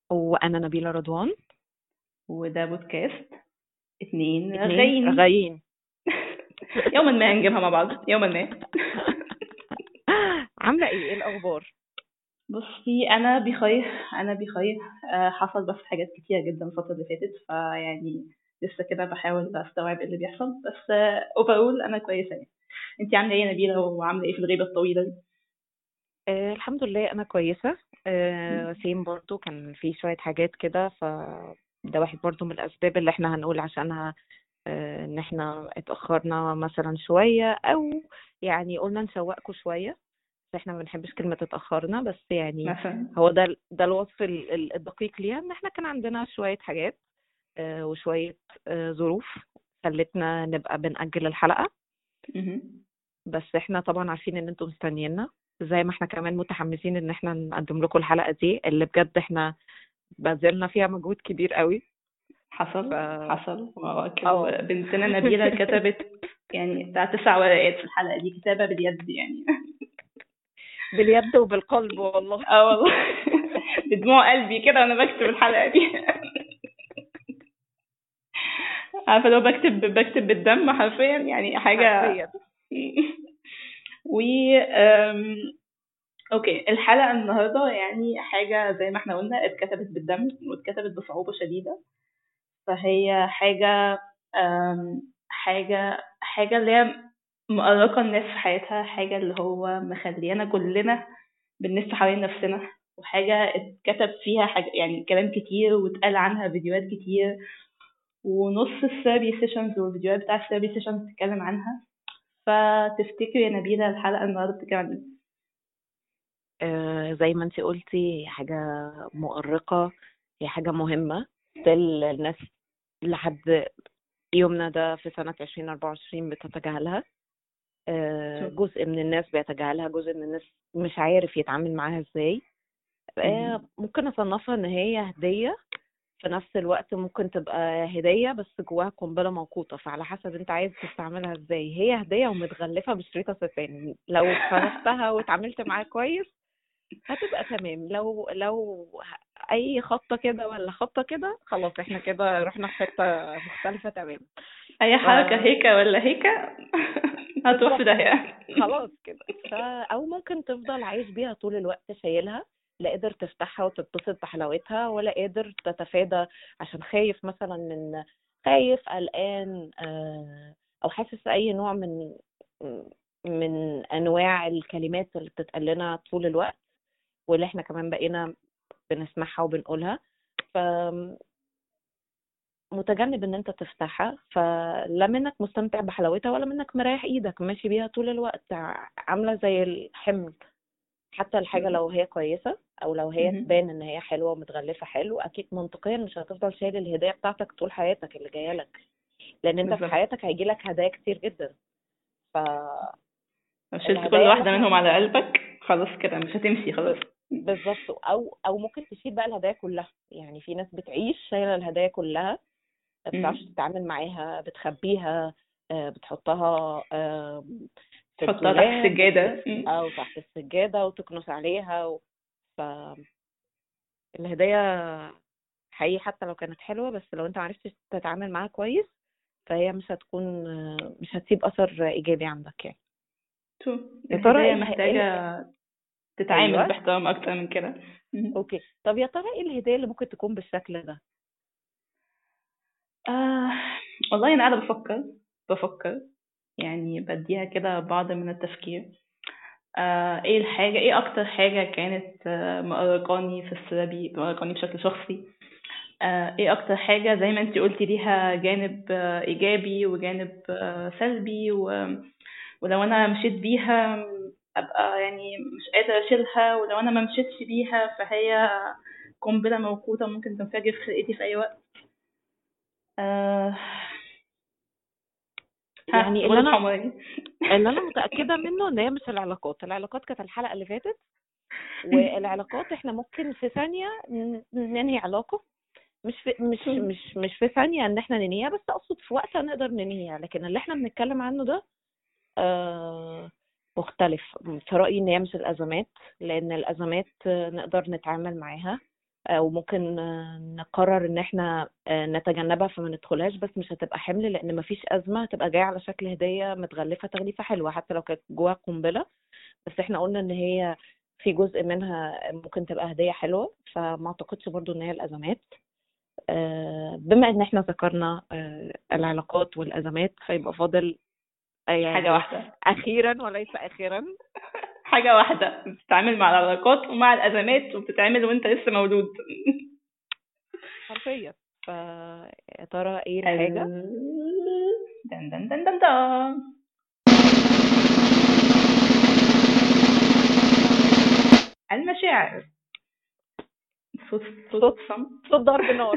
وأنا نبيلة رضوان وده بودكاست اتنين اتنين غايين غايين يوما ما هنجيبها مع بعض يوما ما عاملة ايه ايه الأخبار؟ بصي انا بخير انا بخير آه، حصل بس حاجات كتيرة جدا الفترة اللي فاتت فيعني لسه كده بحاول استوعب ايه اللي بيحصل بس اوفرول انا كويسة يعني انتي عاملة ايه يا نبيلة وعاملة ايه في الغيبة الطويلة دي؟ آه الحمد لله أنا كويسة آه سيم برضو كان في شوية حاجات كده ف ده واحد برضو من الأسباب اللي احنا هنقول عشانها آه إن احنا اتأخرنا مثلا شوية أو يعني قلنا نشوقكم شوية بس احنا ما بنحبش كلمة اتأخرنا بس يعني مثلا هو ده ده الوصف ال- ال- الدقيق ليها ان احنا كان عندنا شوية حاجات آه، وشوية آه، ظروف خلتنا نبقى بنأجل الحلقة مهم. بس احنا طبعا عارفين ان انتم مستنيينا زي ما احنا كمان متحمسين ان احنا نقدم لكم الحلقة دي اللي بجد احنا بذلنا فيها مجهود كبير قوي حصل ف- حصل وكان اه. بنتنا نبيلة كتبت يعني بتاع تسع ورقات في الحلقة دي كتابة باليد يعني باليد وبالقلب والله اه والله بدموع قلبي كده وانا بكتب الحلقة دي عارفة لو بكتب بكتب بالدم حرفيا يعني حاجة حرفياً. و أم، اوكي الحلقة النهاردة يعني حاجة زي ما احنا قلنا اتكتبت بالدم واتكتبت بصعوبة شديدة فهي حاجة أم، حاجة حاجة اللي هي مقرقة الناس في حياتها حاجة اللي هو مخليانا كلنا بنلف حوالين نفسنا وحاجة اتكتب فيها حاجة يعني كلام كتير واتقال عنها فيديوهات كتير ونص السيربي سيشنز والفيديوهات بتاع السيربي سيشنز بتتكلم عنها فتفتكري يا نبيلة الحلقة النهاردة بتتكلم عن ايه؟ آه، زي ما انت قلتي هي حاجة مؤرقة هي حاجة مهمة still الناس لحد يومنا ده في سنة 2024 بتتجاهلها آه، شو. جزء من الناس بيتجاهلها جزء من الناس مش عارف يتعامل معاها ازاي آه، مهم. ممكن اصنفها ان هي هدية في نفس الوقت ممكن تبقى هدية بس جواها قنبلة موقوتة فعلى حسب انت عايز تستعملها ازاي هي هدية ومتغلفة بشريط ستان لو فرستها واتعاملت معاها كويس هتبقى تمام لو لو اي خطة كده ولا خطة كده خلاص احنا كده رحنا في حتة مختلفة تمام أي حركة ف- هيك ولا هيك هتروح في داهية خلاص كده ف... او ممكن تفضل عايش بيها طول الوقت شايلها لا قادر تفتحها وتتبسط بحلاوتها ولا قادر تتفادى عشان خايف مثلا من خايف قلقان آه، او حاسس اي نوع من من انواع الكلمات اللي بتتقال لنا طول الوقت واللي احنا كمان بقينا بنسمعها وبنقولها ف متجنب ان انت تفتحها فلا منك مستمتع بحلاوتها ولا منك مريح ايدك ماشي بيها طول الوقت ع- عامله زي الحمل حتى الحاجه لو هي كويسه او لو هي مهم. تبان ان هي حلوه ومتغلفه حلو اكيد منطقيا مش هتفضل شايل الهديه بتاعتك طول حياتك اللي جايه لك لان انت في بالظبط. حياتك هيجي لك هدايا كتير جدا ف لو شلت كل الهدايا واحدة مثلاً- منهم على قلبك خلاص كده مش هتمشي خلاص بالظبط او او ممكن تشيل بقى الهدايا كلها يعني في ناس بتعيش شايله الهدايا كلها ما بتعرفش مم. تتعامل معاها بتخبيها آه، بتحطها آه، في تحطها تحت الدولاب السجادة مم. او تحت السجاده وتكنس عليها و... ف الهدايا حقيقي حتى لو كانت حلوه بس لو انت معرفتش تتعامل معاها كويس فهي مش هتكون آه، مش هتسيب اثر ايجابي عندك يعني شو يا ترى الهدايا ايه اله- محتاجة تتعامل أيوة. باحترام أكتر من كده مم. اوكي طب يا ترى ايه الهديه اللي ممكن تكون بالشكل ده آه والله أنا قاعدة بفكر بفكر يعني بديها كده بعض من التفكير آه ايه الحاجة ايه اكتر حاجة كانت آه مقرقاني في السرابي مقرقاني بشكل شخصي آه ايه اكتر حاجة زي ما انتي قلتي ليها جانب آه ايجابي وجانب آه سلبي و... ولو انا مشيت بيها ابقى يعني مش قادرة اشيلها ولو انا ما مشيتش بيها فهي قنبلة موقوتة ممكن تنفجر في خلقتي في اي وقت آه ها، يعني اللي غلط انا حمراني اللي انا متاكده منه ان هي مش العلاقات العلاقات كانت الحلقه اللي فاتت والعلاقات احنا ممكن في ثانيه ن- ننهي علاقه مش في مش مش مش في ثانيه ان احنا ننهيها بس اقصد في وقتها نقدر ننهيها لكن اللي احنا بنتكلم عنه ده آه مختلف في رايي ان هي مش الازمات لان الازمات آه، نقدر نتعامل معاها او ممكن آه، نقرر ان احنا آه، نتجنبها فما ندخلهاش بس مش هتبقى حمل لان مفيش ازمه هتبقى جايه على شكل هديه متغلفه تغليفه حلوه حتى لو كانت جواها قنبله بس احنا قلنا ان هي في جزء منها ممكن تبقى هديه حلوه فما اعتقدش برضو ان هي الازمات آه، بما ان احنا ذكرنا آه، العلاقات والازمات فيبقى فاضل آه، يعني حاجة واحدة اخيرا وليس اخيرا حاجة واحدة بتتعامل مع العلاقات ومع الأزمات وبتتعامل وأنت لسه مولود حرفيا ف يا ترى ايه الحاجه دن دن دن دن دن المشاعر صوت صوت صوت- صمت صوت ضرب نار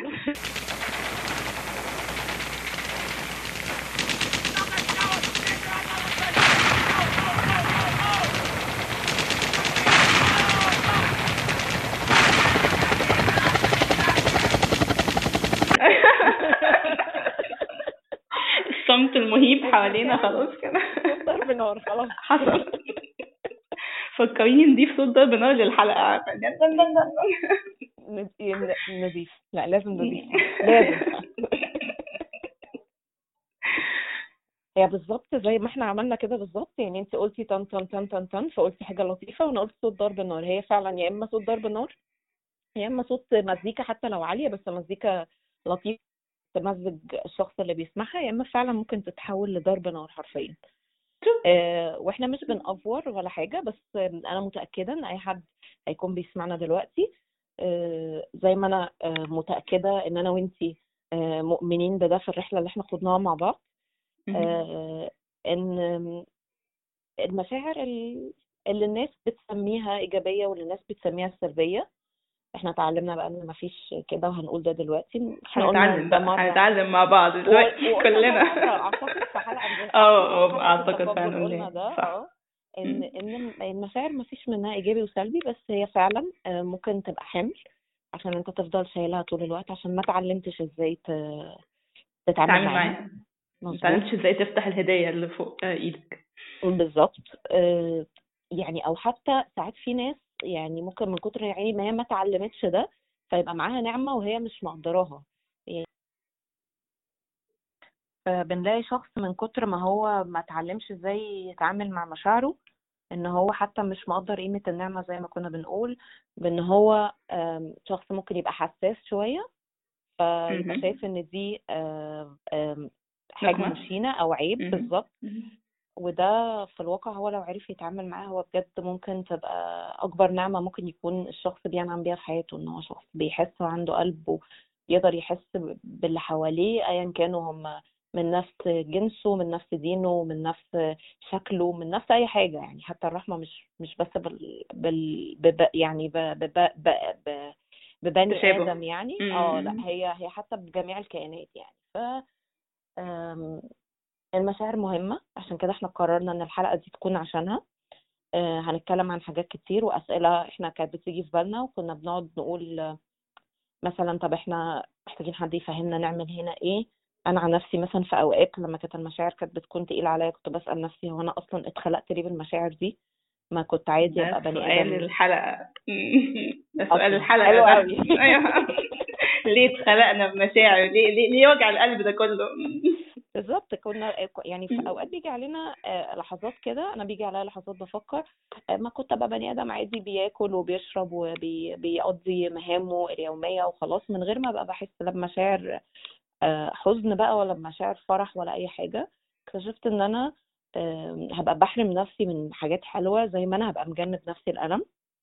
الصمت المهيب حوالينا خلاص كده صوت ضرب نار خلاص حصل فكريني نضيف صوت ضرب نار للحلقة عارفة دن دن دن دن. ند- ن- نضيف لا لازم نضيف لازم هي بالظبط زي ما احنا عملنا كده بالظبط يعني انت قلتي تن تن تن تن تن فقلتي حاجه لطيفه وانا قلت صوت ضرب نار هي فعلا يا اما صوت ضرب نار يا اما صوت مزيكا حتى لو عاليه بس مزيكا لطيفه تمزج الشخص اللي بيسمعها يا اما فعلا ممكن تتحول لضرب نار حرفيا آه، واحنا مش بنأفور ولا حاجه بس انا متاكده ان اي حد هيكون بيسمعنا دلوقتي آه، زي ما انا آه، متاكده ان انا وانتي آه، مؤمنين بده في الرحله اللي احنا خدناها مع بعض آه، ان المشاعر ال- اللي الناس بتسميها ايجابيه واللي الناس بتسميها سلبيه احنا اتعلمنا بقى ان مفيش كده وهنقول ده دلوقتي احنا قلنا هنتعلم ده بقى مرة هنتعلم مع بعض و- دلوقتي وقلنا كلنا مرة اعتقد في حلقه اه اه حلقة اعتقد التقبل فعلا قلنا قلنا ده صح اه ان مم. ان المشاعر مفيش منها ايجابي وسلبي بس هي فعلا آه، ممكن تبقى حمل عشان انت تفضل شايلها طول الوقت عشان ما اتعلمتش ازاي ت- تتعامل تتعامل معاها معاها ما مظبوط تعلمتش ازاي تفتح الهدية اللي فوق آه، ايدك بالظبط آه، يعني او حتى ساعات في ناس يعني ممكن من كتر يعني ما هي ما اتعلمتش ده فيبقى معاها نعمة وهي مش مقدراها يعني فبنلاقي شخص من كتر ما هو ما اتعلمش ازاي يتعامل مع مشاعره ان هو حتى مش مقدر قيمة النعمة زي ما كنا بنقول بان هو آم، شخص ممكن يبقى حساس شوية فيبقى مهم. شايف ان دي آم، آم، حاجة نقمة مشينة او عيب مهم. بالظبط مهم. وده في الواقع هو لو عرف يتعامل معاه هو بجد ممكن تبقى أكبر نعمة ممكن يكون الشخص بينعم بيها في حياته إن هو شخص بيحس وعنده قلب ويقدر يحس ب- باللي حواليه أيا كانوا هم من نفس جنسه من نفس دينه من نفس شكله من نفس أي حاجة يعني حتى الرحمة مش مش بس بال, بال... بب... يعني ب... ب... ب... ب... ببني تشابه. آدم يعني اه لا مم. هي هي حتى بجميع الكائنات يعني ف آم، المشاعر مهمة عشان كده احنا قررنا ان الحلقة دي تكون عشانها آه، هنتكلم عن حاجات كتير وأسئلة احنا كانت بتيجي في بالنا وكنا بنقعد نقول آه، مثلا طب احنا محتاجين حد يفهمنا نعمل هنا ايه انا عن نفسي مثلا في اوقات لما كانت المشاعر كانت بتكون تقيلة عليا كنت بسأل نفسي هو انا اصلا اتخلقت ليه بالمشاعر دي ما كنت عادي ده ابقى بني سؤال ادم الحلقة ده سؤال أصلاً. الحلقة حلو ده. قوي. أيوة. ليه اتخلقنا بمشاعر ليه ليه ليه وجع القلب ده كله بالظبط كنا يعني في اوقات بيجي علينا آه، لحظات كده انا بيجي عليا لحظات بفكر آه، ما كنت ابقى بني ادم عادي بياكل وبيشرب وبيقضي مهامه اليوميه وخلاص من غير ما ابقى بحس لا بمشاعر آه، حزن بقى ولا بمشاعر فرح ولا اي حاجه اكتشفت ان انا آه، هبقى بحرم نفسي من حاجات حلوه زي ما انا هبقى مجنب نفسي الالم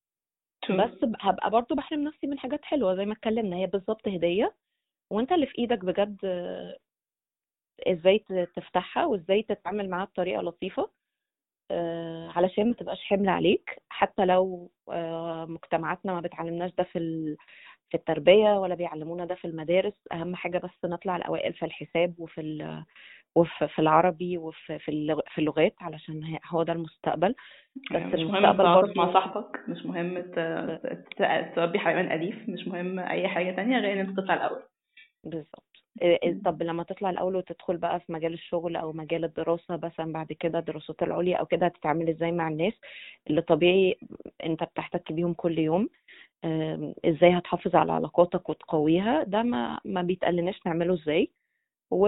بس ب- هبقى برضو بحرم نفسي من حاجات حلوه زي ما اتكلمنا هي بالظبط هديه وانت اللي في ايدك بجد آه، ازاي ت- تفتحها وازاي تتعامل معاها بطريقه لطيفه آه، علشان ما تبقاش حمل عليك حتى لو آه، مجتمعاتنا ما بتعلمناش ده في ال- في التربيه ولا بيعلمونا ده في المدارس اهم حاجه بس نطلع الاوائل في الحساب وفي ال- وفي في العربي وفي في اللغ- في اللغات علشان هي- هو ده المستقبل بس مش مهم المستقبل تتعاطف مع برضو صاحبك مش مهم ت- ت- ت- تربي حيوان أليف مش مهم أي حاجة تانية غير إن أنت تطلع الأول بالظبط آه، آه، طب لما تطلع الاول وتدخل بقى في مجال الشغل او مجال الدراسه مثلا بعد كده الدراسات العليا او كده هتتعامل ازاي مع الناس اللي طبيعي انت بتحتك بيهم كل يوم آم، ازاي هتحافظ على علاقاتك وتقويها ده ما ما بيتقالناش نعمله ازاي و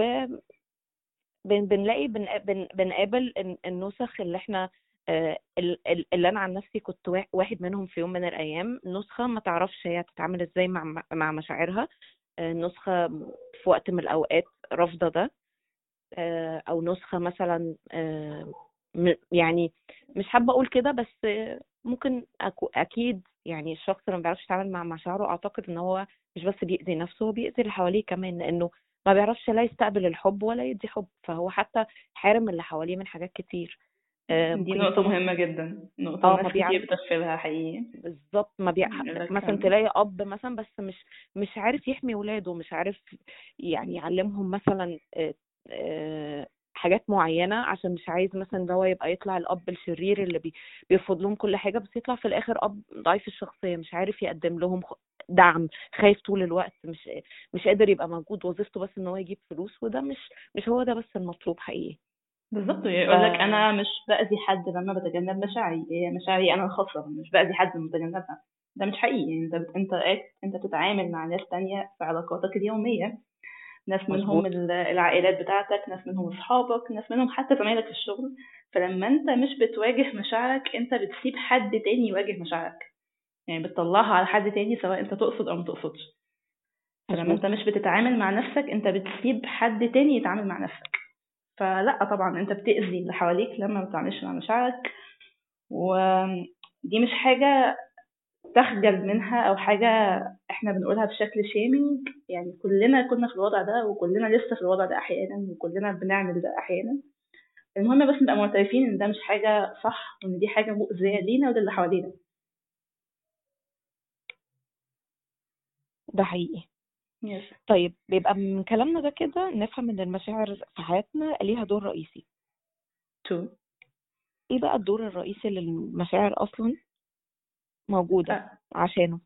بن- بنلاقي بن- بن- بنقابل الن- النسخ اللي احنا آه، ال- ال- اللي انا عن نفسي كنت وا- واحد منهم في يوم من الايام نسخه ما تعرفش هي تتعامل ازاي مع مع مشاعرها آه، نسخه في وقت من الاوقات رافضه ده آه، او نسخه مثلا آه، م- يعني مش حابه اقول كده بس آه، ممكن أكو اكيد يعني الشخص اللي ما بيعرفش يتعامل مع مشاعره اعتقد ان هو مش بس بيأذي نفسه هو بيأذي اللي حواليه كمان لانه ما بيعرفش لا يستقبل الحب ولا يدي حب فهو حتى حارم اللي حواليه من حاجات كتير آه، دي ممكن نقطة يكون مهمة جدا نقطة اه ما ناس كتير بيعرف بتغفلها حقيقي بالظبط ما بي... يقولك مثلا تلاقي اب مثلا بس مش مش عارف يحمي ولاده مش عارف يعني يعلمهم مثلا آه، آه، حاجات معينة عشان مش عايز مثلا ده هو يبقى يطلع الأب الشرير اللي بي... بيرفض لهم كل حاجة بس يطلع في الآخر أب ضعيف الشخصية مش عارف يقدم لهم خ- دعم خايف طول الوقت مش مش قادر يبقى موجود وظيفته بس إن هو يجيب فلوس وده مش مش هو ده بس المطلوب حقيقي بالظبط ف... يقول لك انا مش باذي حد لما بتجنب مشاعري هي مشاعري انا الخاصه مش باذي حد لما بتجنبها ده مش حقيقي يعني انت بت- انت انت بتتعامل مع ناس تانية في علاقاتك اليوميه ناس منهم مظبوط ال- العائلات بتاعتك ناس منهم اصحابك ناس منهم حتى زمايلك في الشغل فلما انت مش بتواجه مشاعرك انت بتسيب حد تاني يواجه مشاعرك يعني بتطلعها على حد تاني سواء انت تقصد او ما تقصدش فلما مظبوط انت مش بتتعامل مع نفسك انت بتسيب حد تاني يتعامل مع نفسك فلا طبعا انت بتأذي اللي حواليك لما ما بتتعاملش مع مشاعرك ودي مش حاجة تخجل منها او حاجة احنا بنقولها بشكل شيمينج يعني كلنا كنا في الوضع ده وكلنا لسه في الوضع ده احيانا وكلنا بنعمل ده احيانا المهم بس نبقى معترفين ان ده مش حاجة صح وان دي حاجة مؤذية لينا وللي حوالينا ده حقيقي يس طيب بيبقى من كلامنا ده كده نفهم ان المشاعر في حياتنا ليها دور رئيسي تو ايه بقى الدور الرئيسي اللي المشاعر اصلا موجودة آه. عشانه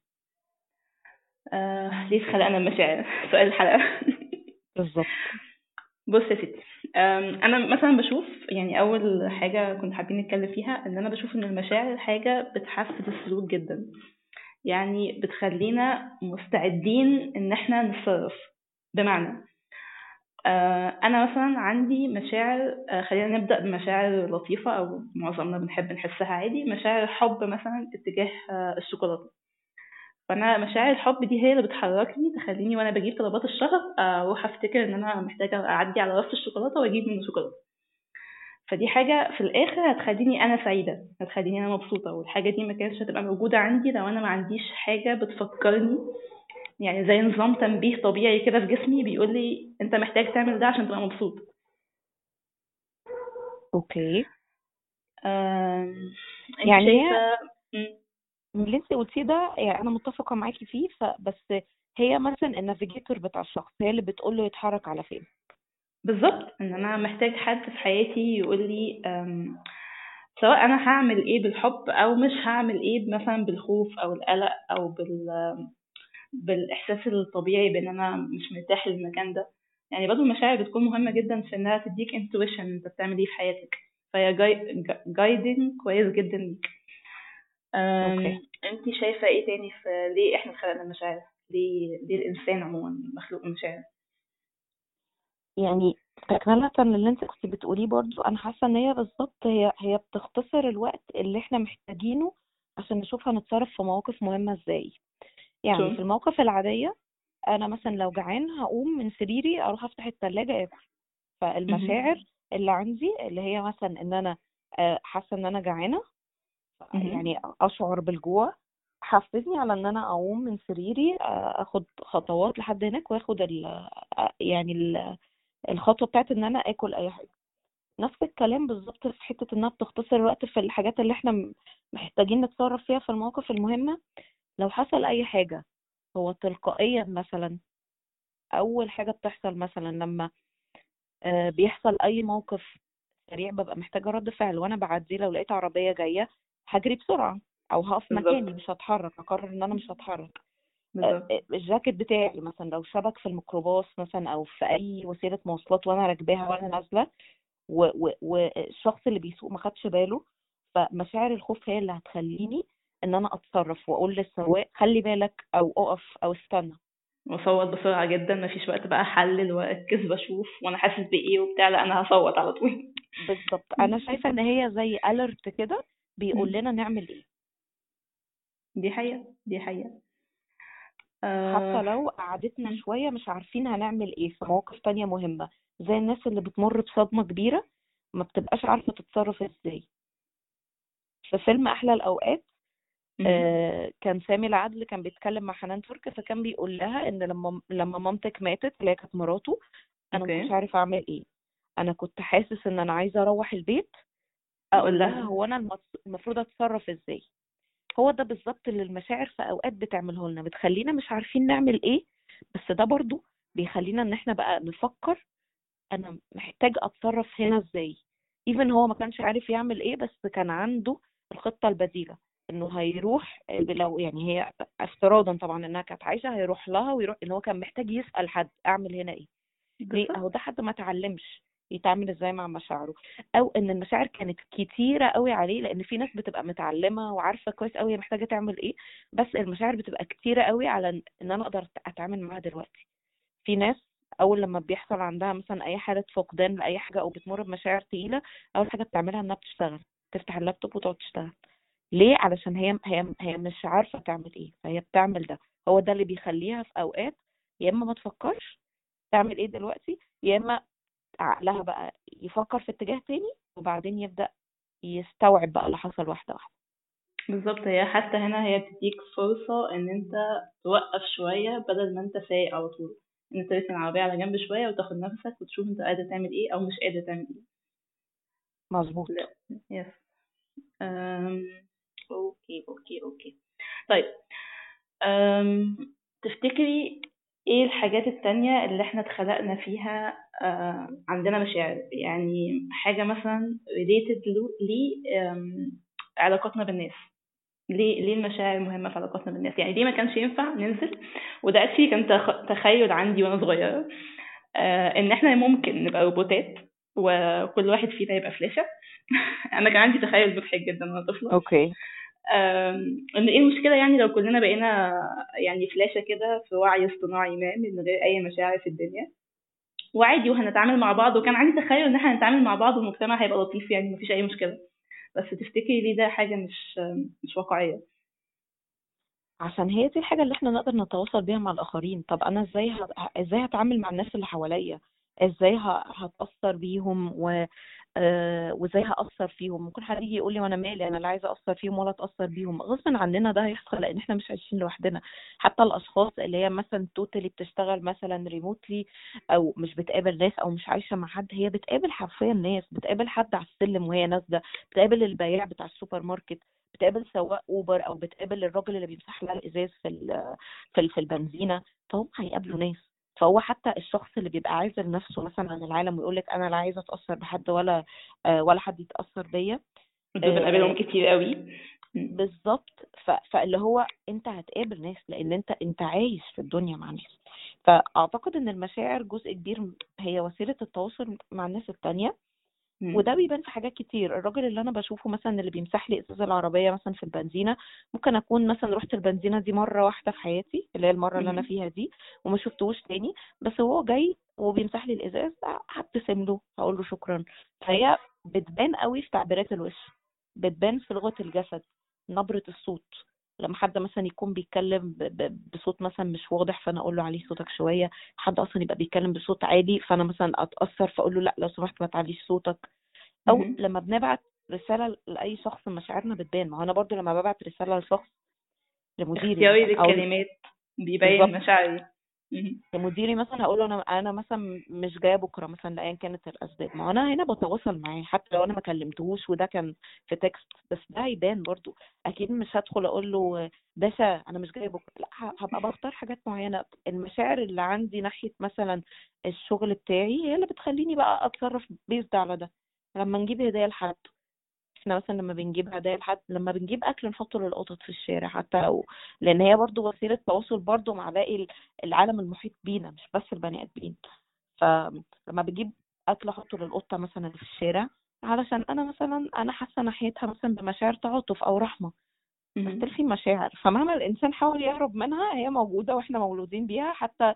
آه. ليه خلقنا المشاعر سؤال الحلقة بالظبط بص يا ستي أم، انا مثلا بشوف يعني اول حاجه كنا حابين نتكلم فيها ان انا بشوف ان المشاعر حاجه بتحفز السلوك جدا يعني بتخلينا مستعدين ان احنا نتصرف بمعنى آه، انا مثلا عندي مشاعر آه، خلينا نبدا بمشاعر لطيفه او معظمنا بنحب نحسها عادي مشاعر حب مثلا اتجاه آه، الشوكولاته فانا مشاعر الحب دي هي اللي بتحركني تخليني وانا بجيب طلبات الشهر آه، اروح افتكر ان انا محتاجه اعدي على رف الشوكولاته واجيب منه شوكولاته فدي حاجه في الاخر هتخليني انا سعيده هتخليني انا مبسوطه والحاجه دي ما كانتش هتبقى موجوده عندي لو انا ما عنديش حاجه بتفكرني يعني زي نظام تنبيه طبيعي كده في جسمي بيقول لي انت محتاج تعمل ده عشان تبقى مبسوط اوكي آم، انت يعني هي شايفه مم. من اللي انت قلتيه ده يعني انا متفقة معاكي فيه فبس هي مثلا النافيجيتور بتاع الشخص هي اللي بتقول له يتحرك على فين بالظبط ان انا محتاج حد في حياتي يقول لي أم، سواء انا هعمل ايه بالحب او مش هعمل ايه مثلا بالخوف او القلق او بال بالاحساس الطبيعي بان انا مش مرتاح للمكان ده يعني برضه المشاعر بتكون مهمة جدا في انها تديك انتويشن انت بتعمل ايه في حياتك فهي جايدنج كويس جدا ليك اوكي انت شايفة ايه تاني في ليه احنا خلقنا المشاعر ليه ليه الانسان عموما مخلوق من مشاعر يعني تكملة للي انت كنت بتقوليه برضو انا حاسة ان هي بالظبط هي هي بتختصر الوقت اللي احنا محتاجينه عشان نشوف هنتصرف في مواقف مهمة ازاي يعني شو في المواقف العادية انا مثلا لو جعان هقوم من سريري اروح افتح التلاجة اكل فالمشاعر مهم. اللي عندي اللي هي مثلا ان انا آه، حاسة ان انا جعانة مهم. يعني اشعر بالجوع حفزني على ان انا اقوم من سريري آه، اخد خطوات لحد هناك واخد ال آه، يعني ال- الخطوة بتاعت ان انا اكل اي حاجة نفس الكلام بالظبط في حتة انها بتختصر الوقت في الحاجات اللي احنا م- محتاجين نتصرف فيها في المواقف المهمة لو حصل اي حاجة هو تلقائيا مثلا اول حاجة بتحصل مثلا لما آه، بيحصل اي موقف سريع ببقى محتاجة رد فعل وانا بعدي لو لقيت عربية جاية هجري بسرعة او هقف مكاني بالظبط مش هتحرك اقرر ان انا مش هتحرك بالظبط الجاكيت بتاعي مثلا لو شبك في الميكروباص مثلا او في اي وسيله مواصلات وانا راكباها وانا نازله و- و- والشخص اللي بيسوق ما خدش باله فمشاعر الخوف هي اللي هتخليني ان انا اتصرف واقول للسواق خلي بالك او اقف او استنى وصوت بسرعة جدا مفيش وقت بقى احلل واركز بشوف وانا حاسس بايه وبتاع لا انا هصوت على طول بالظبط انا شايفه ان هي زي اليرت كده بيقول مم. لنا نعمل ايه دي حقيقة دي حقيقة حتى آه لو قعدتنا شويه مش عارفين هنعمل ايه في مواقف تانية مهمه زي الناس اللي بتمر بصدمه كبيره ما بتبقاش عارفه تتصرف ازاي في فيلم احلى الاوقات مم. آه، كان سامي العدل كان بيتكلم مع حنان ترك فكان بيقول لها ان لما لما مامتك ماتت اللي هي كانت مراته انا ما اوكي كنتش عارف اعمل ايه انا كنت حاسس ان انا عايزه اروح البيت اقول لها هو انا المفروض- المفروض اتصرف ازاي هو ده بالظبط اللي المشاعر في اوقات بتعمله لنا بتخلينا مش عارفين نعمل ايه بس ده برضو بيخلينا ان احنا بقى نفكر انا محتاج اتصرف هنا ازاي ايفن هو ما كانش عارف يعمل ايه بس كان عنده الخطة البديلة انه هيروح لو يعني هي افتراضا طبعا انها كانت عايشة هيروح لها ويروح ان هو كان محتاج يسأل حد اعمل هنا ايه ليه بالظبط اهو ده حد ما اتعلمش يتعامل ازاي مع مشاعره او ان المشاعر كانت كتيره قوي عليه لان في ناس بتبقى متعلمه وعارفه كويس قوي هي محتاجه تعمل ايه بس المشاعر بتبقى كتيره قوي على إن- ان انا اقدر اتعامل معاها دلوقتي في ناس اول لما بيحصل عندها مثلا اي حاله فقدان لاي حاجه او بتمر بمشاعر تقيله اول حاجه بتعملها انها بتشتغل تفتح اللابتوب وتقعد تشتغل ليه علشان هي هي هي مش عارفه تعمل ايه فهي بتعمل ده هو ده اللي بيخليها في اوقات يا اما ما تفكرش تعمل ايه دلوقتي يا اما عقلها بقى يفكر في اتجاه تاني وبعدين يبدأ يستوعب بقى اللي حصل واحدة واحدة بالظبط هي حتى هنا هي بتديك فرصة ان انت توقف شوية بدل ما انت سايق على طول ان انت تركن العربية على جنب شوية وتاخد نفسك وتشوف انت قادر تعمل ايه او مش قادر تعمل ايه مظبوط لا يس أم... اوكي اوكي اوكي طيب أم... تفتكري ايه الحاجات التانية اللي احنا اتخلقنا فيها آه عندنا مشاعر يعني حاجة مثلا related لعلاقاتنا بالناس ليه ليه المشاعر مهمة في علاقاتنا بالناس يعني ليه ما كانش ينفع ننزل وده اكشلي كان تخ- تخيل عندي وانا صغيرة آه ان احنا ممكن نبقى روبوتات وكل واحد فينا يبقى فلاشة انا كان عندي تخيل مضحك جدا وانا طفلة اوكي آم، ان ايه المشكله يعني لو كلنا بقينا يعني فلاشه كده في وعي اصطناعي ما من غير اي مشاعر في الدنيا وعادي وهنتعامل مع بعض وكان عندي تخيل ان احنا هنتعامل مع بعض والمجتمع هيبقى لطيف يعني مفيش اي مشكله بس تفتكري ليه ده حاجه مش مش واقعيه عشان هي دي الحاجة اللي احنا نقدر نتواصل بيها مع الآخرين طب أنا ازاي ه... ازاي هتعامل مع الناس اللي حواليا ازاي ه... هتأثر بيهم و... آه، وازاي هأثر فيهم ممكن حد يجي يقول لي وانا مالي انا لا عايزه أأثر فيهم ولا أتأثر بيهم غصب عننا ده هيحصل لأن احنا مش عايشين لوحدنا حتى الأشخاص اللي هي مثلا توتالي بتشتغل مثلا ريموتلي أو مش بتقابل ناس أو مش عايشة مع حد هي بتقابل حرفيا ناس بتقابل حد على السلم وهي نازلة بتقابل البياع بتاع السوبر ماركت بتقابل سواق اوبر او بتقابل الراجل اللي بيمسح لها الازاز في ال- في ال- في البنزينه فهم هيقابلوا ناس فهو حتى الشخص اللي بيبقى عازل نفسه مثلا عن العالم ويقول لك انا لا عايزه اتاثر بحد ولا آه، ولا حد يتاثر بيا انتوا آه، بنقابلهم كتير قوي م. بالظبط ف- فاللي هو انت هتقابل ناس لان انت انت عايش في الدنيا مع ناس فاعتقد ان المشاعر جزء كبير هي وسيله التواصل مع الناس التانية م. وده بيبان في حاجات كتير الراجل اللي انا بشوفه مثلا اللي بيمسح لي ازاز العربيه مثلا في البنزينه ممكن اكون مثلا رحت البنزينه دي مره واحده في حياتي اللي هي المره اللي انا مم. فيها دي وما شفتهوش تاني بس هو جاي وبيمسح لي الازاز هبتسم له هقول له شكرا فهي بتبان قوي في تعبيرات الوش بتبان في لغه الجسد نبره الصوت لما حد مثلا يكون بيتكلم ب- ب- بصوت مثلا مش واضح فانا اقول له عليه صوتك شويه حد اصلا يبقى بيتكلم بصوت عالي فانا مثلا اتاثر فاقول له لا لو سمحت ما تعليش صوتك او مهم. لما بنبعت رساله لاي شخص مشاعرنا بتبان ما هو انا برضو لما ببعت رساله لشخص لمديري اختياري مثلا او للكلمات بيبين بالظبط. مشاعري مهم. لمديري مثلا هقول له انا انا مثلا مش جايه بكره مثلا لايا كانت الاسباب ما هو انا هنا بتواصل معاه حتى لو انا ما كلمتهوش وده كان في تكست بس ده هيبان برضو اكيد مش هدخل اقول له باشا انا مش جايه بكره لا ه- هبقى بختار حاجات معينه المشاعر اللي عندي ناحيه مثلا الشغل بتاعي هي اللي بتخليني بقى اتصرف بيزد على ده لما نجيب هديه لحد احنا مثلا لما بنجيب هدايا لحد لما بنجيب اكل نحطه للقطط في الشارع حتى لو لان هي برضو وسيله تواصل برضو مع باقي العالم المحيط بينا مش بس البني ادمين فلما بجيب اكل احطه للقطه مثلا في الشارع علشان انا مثلا انا حاسه ناحيتها مثلا بمشاعر تعاطف او رحمه بس في مشاعر فمهما الانسان حاول يهرب منها هي موجوده واحنا مولودين بيها حتى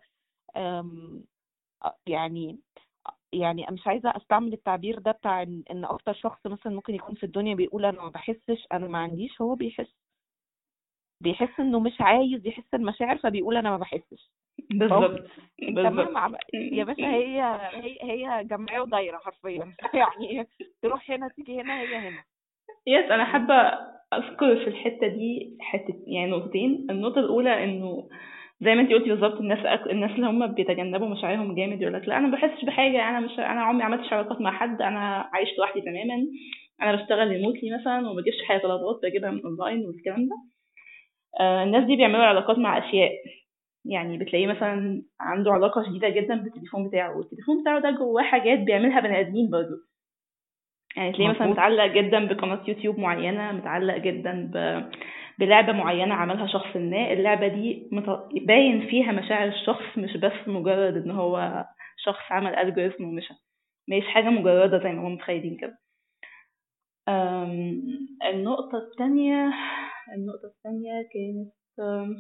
يعني يعني مش عايزه استعمل التعبير ده بتاع ان إن اكتر شخص مثلا ممكن يكون في الدنيا بيقول انا ما بحسش انا ما عنديش هو بيحس بيحس انه مش عايز يحس المشاعر فبيقول انا ما بحسش بالظبط تمام عم- يا باشا هي هي هي جمعيه ودايره حرفيا يعني تروح هنا تيجي هنا هي هنا يس انا حابه اذكر في الحته دي حته يعني نقطتين النقطه الاولى انه زي ما انت قلتي بالظبط الناس أك... الناس اللي هم بيتجنبوا مشاعرهم جامد يقول لك لا انا ما بحسش بحاجه انا مش انا عمري ما عملتش علاقات مع حد انا عايش لوحدي تماما انا بشتغل ريموتلي مثلا وما بجيبش حاجه طلبات بجيبها من اونلاين والكلام ده آه الناس دي بيعملوا علاقات مع اشياء يعني بتلاقيه مثلا عنده علاقه شديده جدا بالتليفون بتاعه والتليفون بتاعه ده جواه حاجات بيعملها بني ادمين برضه يعني تلاقيه مثلا مظبوط. متعلق جدا بقناة يوتيوب معينة متعلق جدا ب... بلعبة معينة عملها شخص ما اللعبة دي مت... باين فيها مشاعر الشخص مش بس مجرد ان هو شخص عمل الجوريزم ومشى مش حاجة مجردة زي ما هم متخيلين كده أم... النقطة التانية النقطة التانية كانت أم...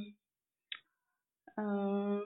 أم...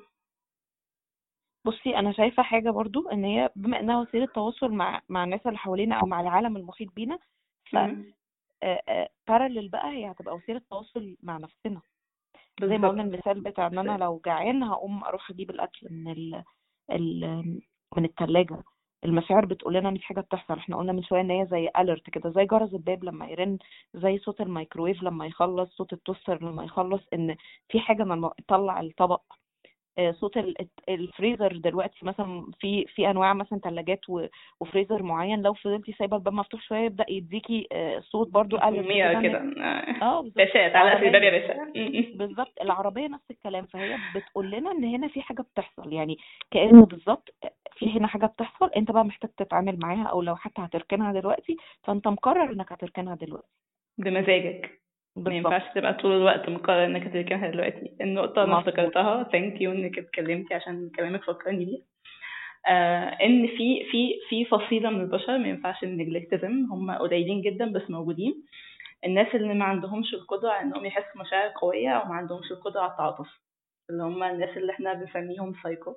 بصي انا شايفه حاجه برضو ان هي بما انها وسيله تواصل مع مع الناس اللي حوالينا او مع العالم المحيط بينا ف مم. بارلل بقى هي هتبقى وسيله تواصل مع نفسنا زي ما قلنا بالظبط المثال بتاع ان انا لو جعان هقوم اروح اجيب الاكل من ال... ال... من الثلاجه المشاعر بتقول لنا ان في حاجه بتحصل احنا قلنا من شويه ان هي زي اليرت كده زي جرس الباب لما يرن زي صوت الميكروويف لما يخلص صوت التوستر لما يخلص ان في حاجه لما طلع الطبق آه، صوت ال- الفريزر دلوقتي مثلا في في انواع مثلا ثلاجات وفريزر معين لو فضلتي سايبه الباب مفتوح شويه يبدا يديكي آه، صوت برضو alert مية إن- كده اه بالظبط باشا تعالى في الباب يا العربية- باشا م- م. بالظبط العربية نفس الكلام فهي بتقول لنا ان هنا في حاجة بتحصل يعني كأنه بالظبط في هنا حاجة بتحصل انت بقى محتاج تتعامل معاها او لو حتى هتركنها دلوقتي فانت مقرر انك هتركنها دلوقتي بمزاجك ما بالظبط ينفعش تبقى طول الوقت مقرر انك تركنها دلوقتي النقطة انا مظبوط. افتكرتها ثانك يو انك اتكلمتي عشان كلامك فكرني بيها آه ان في في في فصيلة من البشر ما ينفعش نجلكتهم هم قليلين جدا بس موجودين الناس اللي ما عندهمش القدرة على انهم يحسوا مشاعر قوية او ما عندهمش القدرة على التعاطف اللي هم الناس اللي احنا بنسميهم سايكو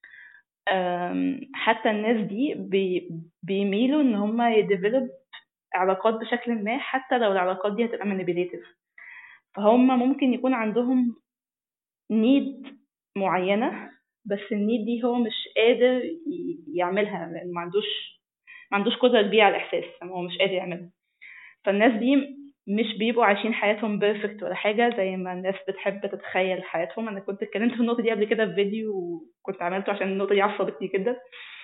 آم، حتى الناس دي بي بيميلوا ان هم يديفلوب علاقات بشكل ما حتى لو العلاقات دي هتبقى manipulative فهم ممكن يكون عندهم نيد معينة بس النيد دي هو مش قادر ي- يعملها لأن ما عندوش ما عندوش قدرة كبيرة على الإحساس هو مش قادر يعملها فالناس دي مش بيبقوا عايشين حياتهم بيرفكت ولا حاجة زي ما الناس بتحب تتخيل حياتهم أنا كنت اتكلمت في النقطة دي قبل كده في فيديو وكنت عملته عشان النقطة دي عصبتني جدا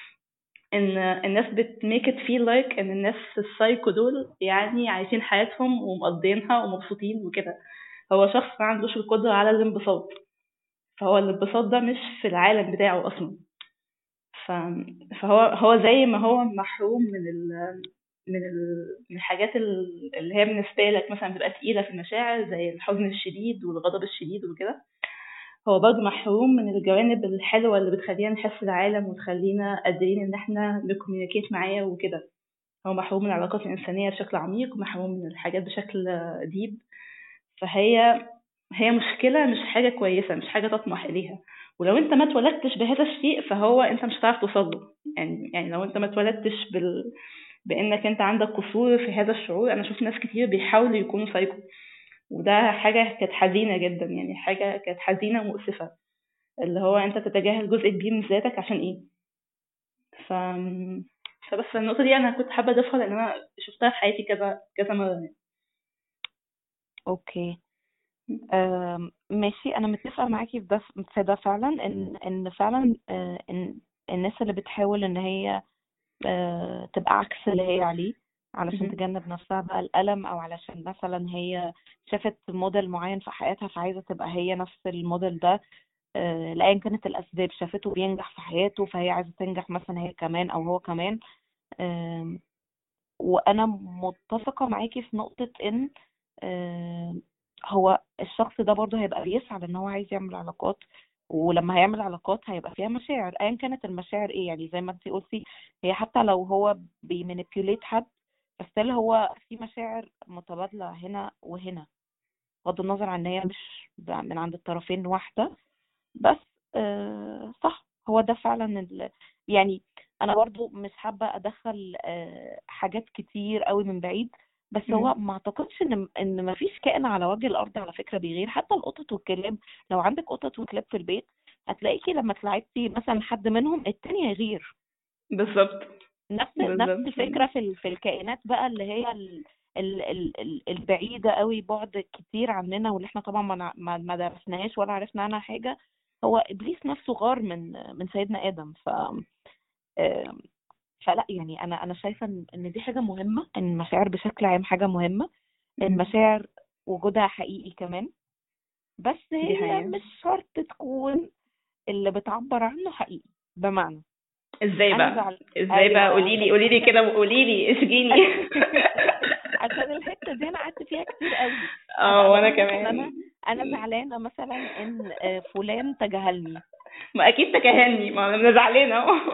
ان الناس بتميك ات فيل لايك ان الناس السايكو دول يعني عايشين حياتهم ومقضينها ومبسوطين وكده هو شخص ما عندوش القدرة على الانبساط فهو الانبساط ده مش في العالم بتاعه اصلا ف... فهو هو زي ما هو محروم من ال... من ال... من الحاجات ال- اللي هي بالنسبة لك مثلا بتبقى تقيلة في المشاعر زي الحزن الشديد والغضب الشديد وكده هو برضه محروم من الجوانب الحلوة اللي بتخلينا نحس العالم وتخلينا قادرين إن احنا نكوميونيكيت معاه وكده هو محروم من العلاقات الإنسانية بشكل عميق ومحروم من الحاجات بشكل ديب فهي هي مشكلة مش حاجة كويسة مش حاجة تطمح إليها ولو انت ما اتولدتش بهذا الشيء فهو انت مش هتعرف توصل له يعني يعني لو انت ما اتولدتش بال... بانك انت عندك قصور في هذا الشعور انا شوف ناس كتير بيحاولوا يكونوا سايكو وده حاجة كانت حزينة جدا يعني حاجة كانت حزينة ومؤسفة اللي هو انت تتجاهل جزء كبير من ذاتك عشان ايه ف... فبس النقطة دي انا كنت حابة اضيفها لان انا شفتها في حياتي كذا كذا مرة اوكي آم، ماشي انا متفقه معاكي في ده في ده فعلا ان ان فعلا آه، ان الناس اللي بتحاول ان هي آه، تبقى عكس اللي هي عليه علشان مهم. تجنب نفسها بقى الألم أو علشان مثلا هي شافت موديل معين في حياتها فعايزة تبقى هي نفس الموديل ده آه، لأيا كانت الأسباب شافته بينجح في حياته فهي عايزة تنجح مثلا هي كمان أو هو كمان آم، وانا متفقه معاكي في نقطه ان آه، هو الشخص ده برضه هيبقى بيسعى لان هو عايز يعمل علاقات ولما هيعمل علاقات هيبقى فيها مشاعر ايا كانت المشاعر ايه يعني زي ما انت قلتي هي حتى لو هو بيمانيبيوليت حد بس اللي هو في مشاعر متبادله هنا وهنا بغض النظر عن ان هي مش من عند الطرفين واحده بس آه صح هو ده فعلا ال... يعني انا برضو مش حابه ادخل آه حاجات كتير قوي من بعيد بس هو مم. ما اعتقدش ان ان ما فيش كائن على وجه الارض على فكره بيغير حتى القطط والكلاب لو عندك قطط وكلاب في البيت هتلاقيكي لما تلعبتي مثلا حد منهم التاني هيغير بالظبط نفس نفس بالظبط الفكره في ال- في الكائنات بقى اللي هي ال ال ال ال البعيده قوي بعد كتير عننا واللي احنا طبعا ما نع- ما ما درسناهاش ولا عرفنا عنها حاجه هو ابليس نفسه غار من من سيدنا ادم ف آم، فلا يعني انا انا شايفه ان إن دي حاجه مهمه ان المشاعر بشكل عام حاجه مهمه مم. المشاعر وجودها حقيقي كمان بس دي هي حقيقة مش شرط تكون اللي بتعبر عنه حقيقي بمعنى ازاي انا بقى زعل ازاي بقى ايوه قولي لي عشان قولي لي كده وقولي لي اسجيني عشان الحته دي انا قعدت فيها كتير قوي اه ابقى وانا بقول مثلا كمان انا انا زعلانه مثلا ان آه، فلان تجاهلني ما اكيد تكهني ما انا زعلانه اهو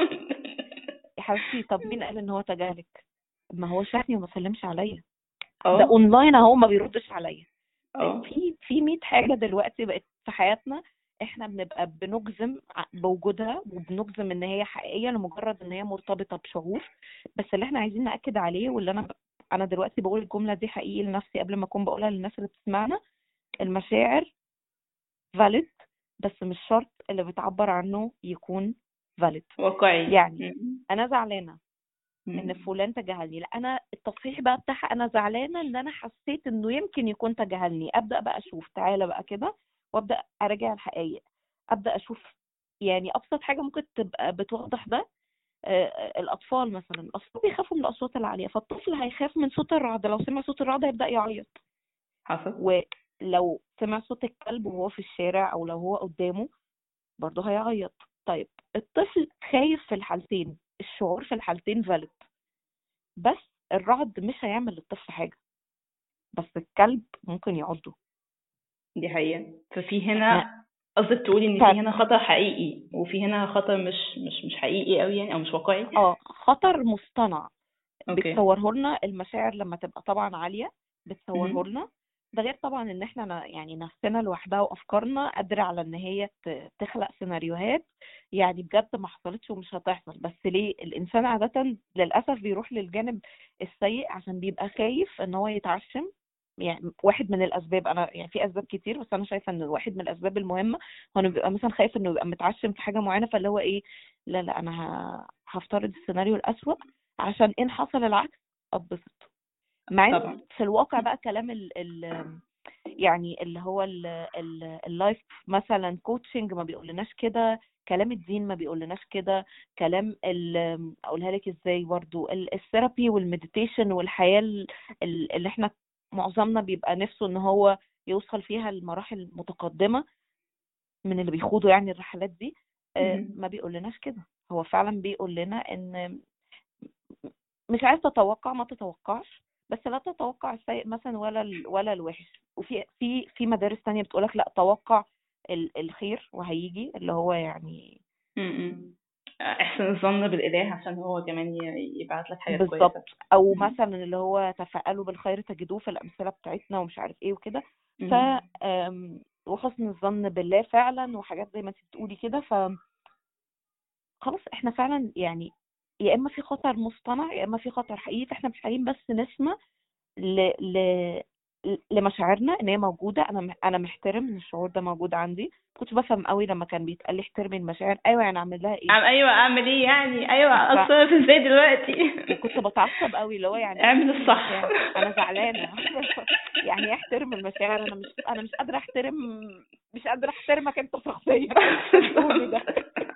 يا حبيبتي طب مين قال ان هو تجاهلك ما هو شافني وما سلمش عليا ده اه اونلاين اهو ما بيردش عليا اه في في 100 حاجه دلوقتي بقت في حياتنا احنا بنبقى بنجزم ع- بوجودها وبنجزم ان هي حقيقيه لمجرد ان هي مرتبطه بشعور بس اللي احنا عايزين ناكد عليه واللي انا ب... انا دلوقتي بقول الجمله دي حقيقي لنفسي قبل ما اكون بقولها للناس اللي بتسمعنا المشاعر فاليد بس مش شرط اللي بتعبر عنه يكون فاليد واقعي يعني مم. انا زعلانه ان مم. فلان تجاهلني لا انا التصحيح بقى بتاعها انا زعلانه ان انا حسيت انه يمكن يكون تجاهلني ابدا بقى اشوف تعالى بقى كده وابدا اراجع الحقائق ابدا اشوف يعني ابسط حاجه ممكن تبقى بتوضح ده آه، آه، الاطفال مثلا الاطفال بيخافوا من الاصوات العاليه فالطفل هيخاف من صوت الرعد لو سمع صوت الرعد هيبدا يعيط حصل ولو سمع صوت الكلب وهو في الشارع او لو هو قدامه برضه هيعيط طيب الطفل خايف في الحالتين الشعور في الحالتين فالid بس الرعد مش هيعمل للطفل حاجة بس الكلب ممكن يعضه دي حقيقة ففي احنا هنا قصدك تقولي ان ف... في هنا خطر حقيقي وفي هنا خطر مش مش مش حقيقي قوي يعني او مش واقعي اه خطر مصطنع اوكي بتصوره لنا المشاعر لما تبقى طبعا عالية بتصوره مم. لنا ده غير طبعا ان احنا ن- يعني نفسنا لوحدها وافكارنا قادرة على ان هي ت- تخلق سيناريوهات يعني بجد ما حصلتش ومش هتحصل بس ليه الانسان عادة للاسف بيروح للجانب السيء عشان بيبقى خايف ان هو يتعشم يعني واحد من الاسباب انا يعني في اسباب كتير بس انا شايفه ان واحد من الاسباب المهمه هو انه بيبقى مثلا خايف انه يبقى متعشم في حاجه معينه فاللي هو ايه لا لا انا ه- هفترض السيناريو الاسوأ عشان ان حصل العكس اتبسط مع ان طبعا في الواقع بقى كلام ال ال يعني اللي هو ال- ال- اللايف مثلا كوتشنج ما بيقولناش كده كلام الدين ما بيقولناش كده كلام ال- اقولها لك ازاي برضو ال- الثيرابي والمديتيشن والحياة ال- ال- اللي احنا معظمنا بيبقى نفسه ان هو يوصل فيها لمراحل متقدمة من اللي بيخوضوا يعني الرحلات دي آه، مهم. ما بيقولناش كده هو فعلا بيقول لنا ان مش عايز تتوقع ما تتوقعش بس لا تتوقع السيء مثلا ولا ال- ولا الوحش وفي في في مدارس تانية بتقولك لا توقع ال- الخير وهيجي اللي هو يعني م-م. احسن الظن بالاله عشان هو كمان ي- يبعت لك حاجات بالظبط كويسه او م. مثلا اللي هو تفاءلوا بالخير تجدوه في الامثله بتاعتنا ومش عارف ايه وكده ف م. آم، وحسن الظن بالله فعلا وحاجات زي ما انت بتقولي كده ف خلاص احنا فعلا يعني يا اما في خطر مصطنع يا اما في خطر حقيقي فاحنا محتاجين بس نسمع ل... ل... لمشاعرنا ان هي موجوده انا م- انا محترم ان الشعور ده موجود عندي كنت بفهم قوي لما كان بيتقال لي احترمي المشاعر ايوه يعني اعمل لها ايه أعمل ايوه اعمل ايه يعني ايوه ف... اتصرف ازاي دلوقتي وكنت بتعصب قوي اللي هو يعني اعمل احترم الصح المشاعر انا زعلانه يعني ايه احترم المشاعر انا مش انا مش قادره احترم مش قادره احترمك انت شخصيا اللي بتقوله ده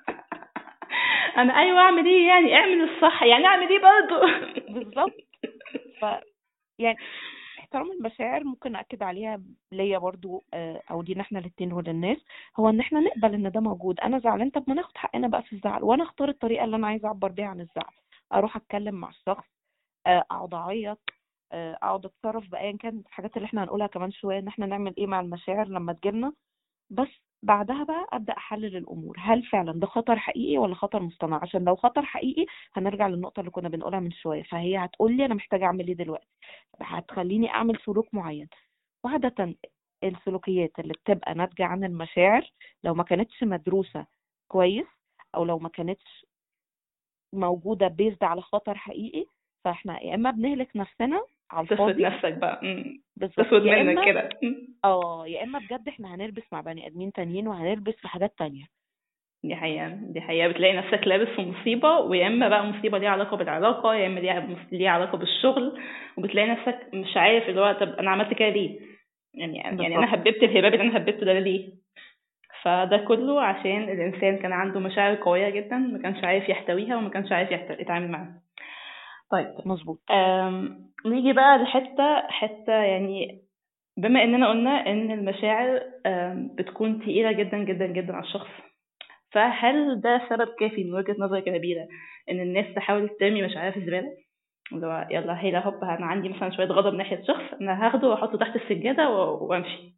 انا ايوه اعمل ايه يعني اعمل الصح يعني اعمل ايه برضه بالظبط ف يعني احترام المشاعر ممكن اكد عليها ليا برضو آه، او لينا احنا الاتنين وللناس هو ان احنا نقبل ان ده موجود انا زعلان طب ما ناخد حقنا بقى في الزعل وانا اختار الطريقه اللي انا عايزه اعبر بيها عن الزعل اروح اتكلم مع الشخص آه، اقعد اعيط آه، اقعد اتصرف بايا كان الحاجات اللي احنا هنقولها كمان شويه ان احنا نعمل ايه مع المشاعر لما تجيلنا بس بعدها بقى ابدا احلل الامور هل فعلا ده خطر حقيقي ولا خطر مصطنع عشان لو خطر حقيقي هنرجع للنقطه اللي كنا بنقولها من شويه فهي هتقول لي انا محتاجه اعمل ايه دلوقتي هتخليني اعمل سلوك معين وعاده السلوكيات اللي بتبقى ناتجه عن المشاعر لو ما كانتش مدروسه كويس او لو ما كانتش موجوده بيزد على خطر حقيقي فاحنا يا اما بنهلك نفسنا على تسود الفاضي نفسك بقى مم. بالظبط تسود يا منك اما كده مم. اه يا اما بجد احنا هنلبس مع بني ادمين تانيين وهنلبس في حاجات تانية دي حقيقة دي حقيقة بتلاقي نفسك لابس في مصيبة ويا إما بقى مصيبة ليها علاقة بالعلاقة يا إما ليها ليها علاقة بالشغل وبتلاقي نفسك مش عارف اللي هو طب أنا عملت كده ليه؟ يعني يعني بالظبط أنا هببت الهباب اللي أنا هببته ده ليه؟ فده كله عشان الإنسان كان عنده مشاعر قوية جدا ما كانش عارف يحتويها وما كانش عارف يحت- يتعامل معاها. طيب مظبوط أم، نيجي بقى لحتة حتة يعني بما إننا قلنا إن المشاعر أم، بتكون تقيلة جدا جدا جدا على الشخص فهل ده سبب كافي من وجهة نظرك يا نبيلة إن الناس تحاول ترمي مشاعرها في الزبالة؟ اللي هو يلا هيلا هوب أنا عندي مثلا شوية غضب ناحية شخص أنا هاخده وأحطه تحت السجادة و- وأمشي.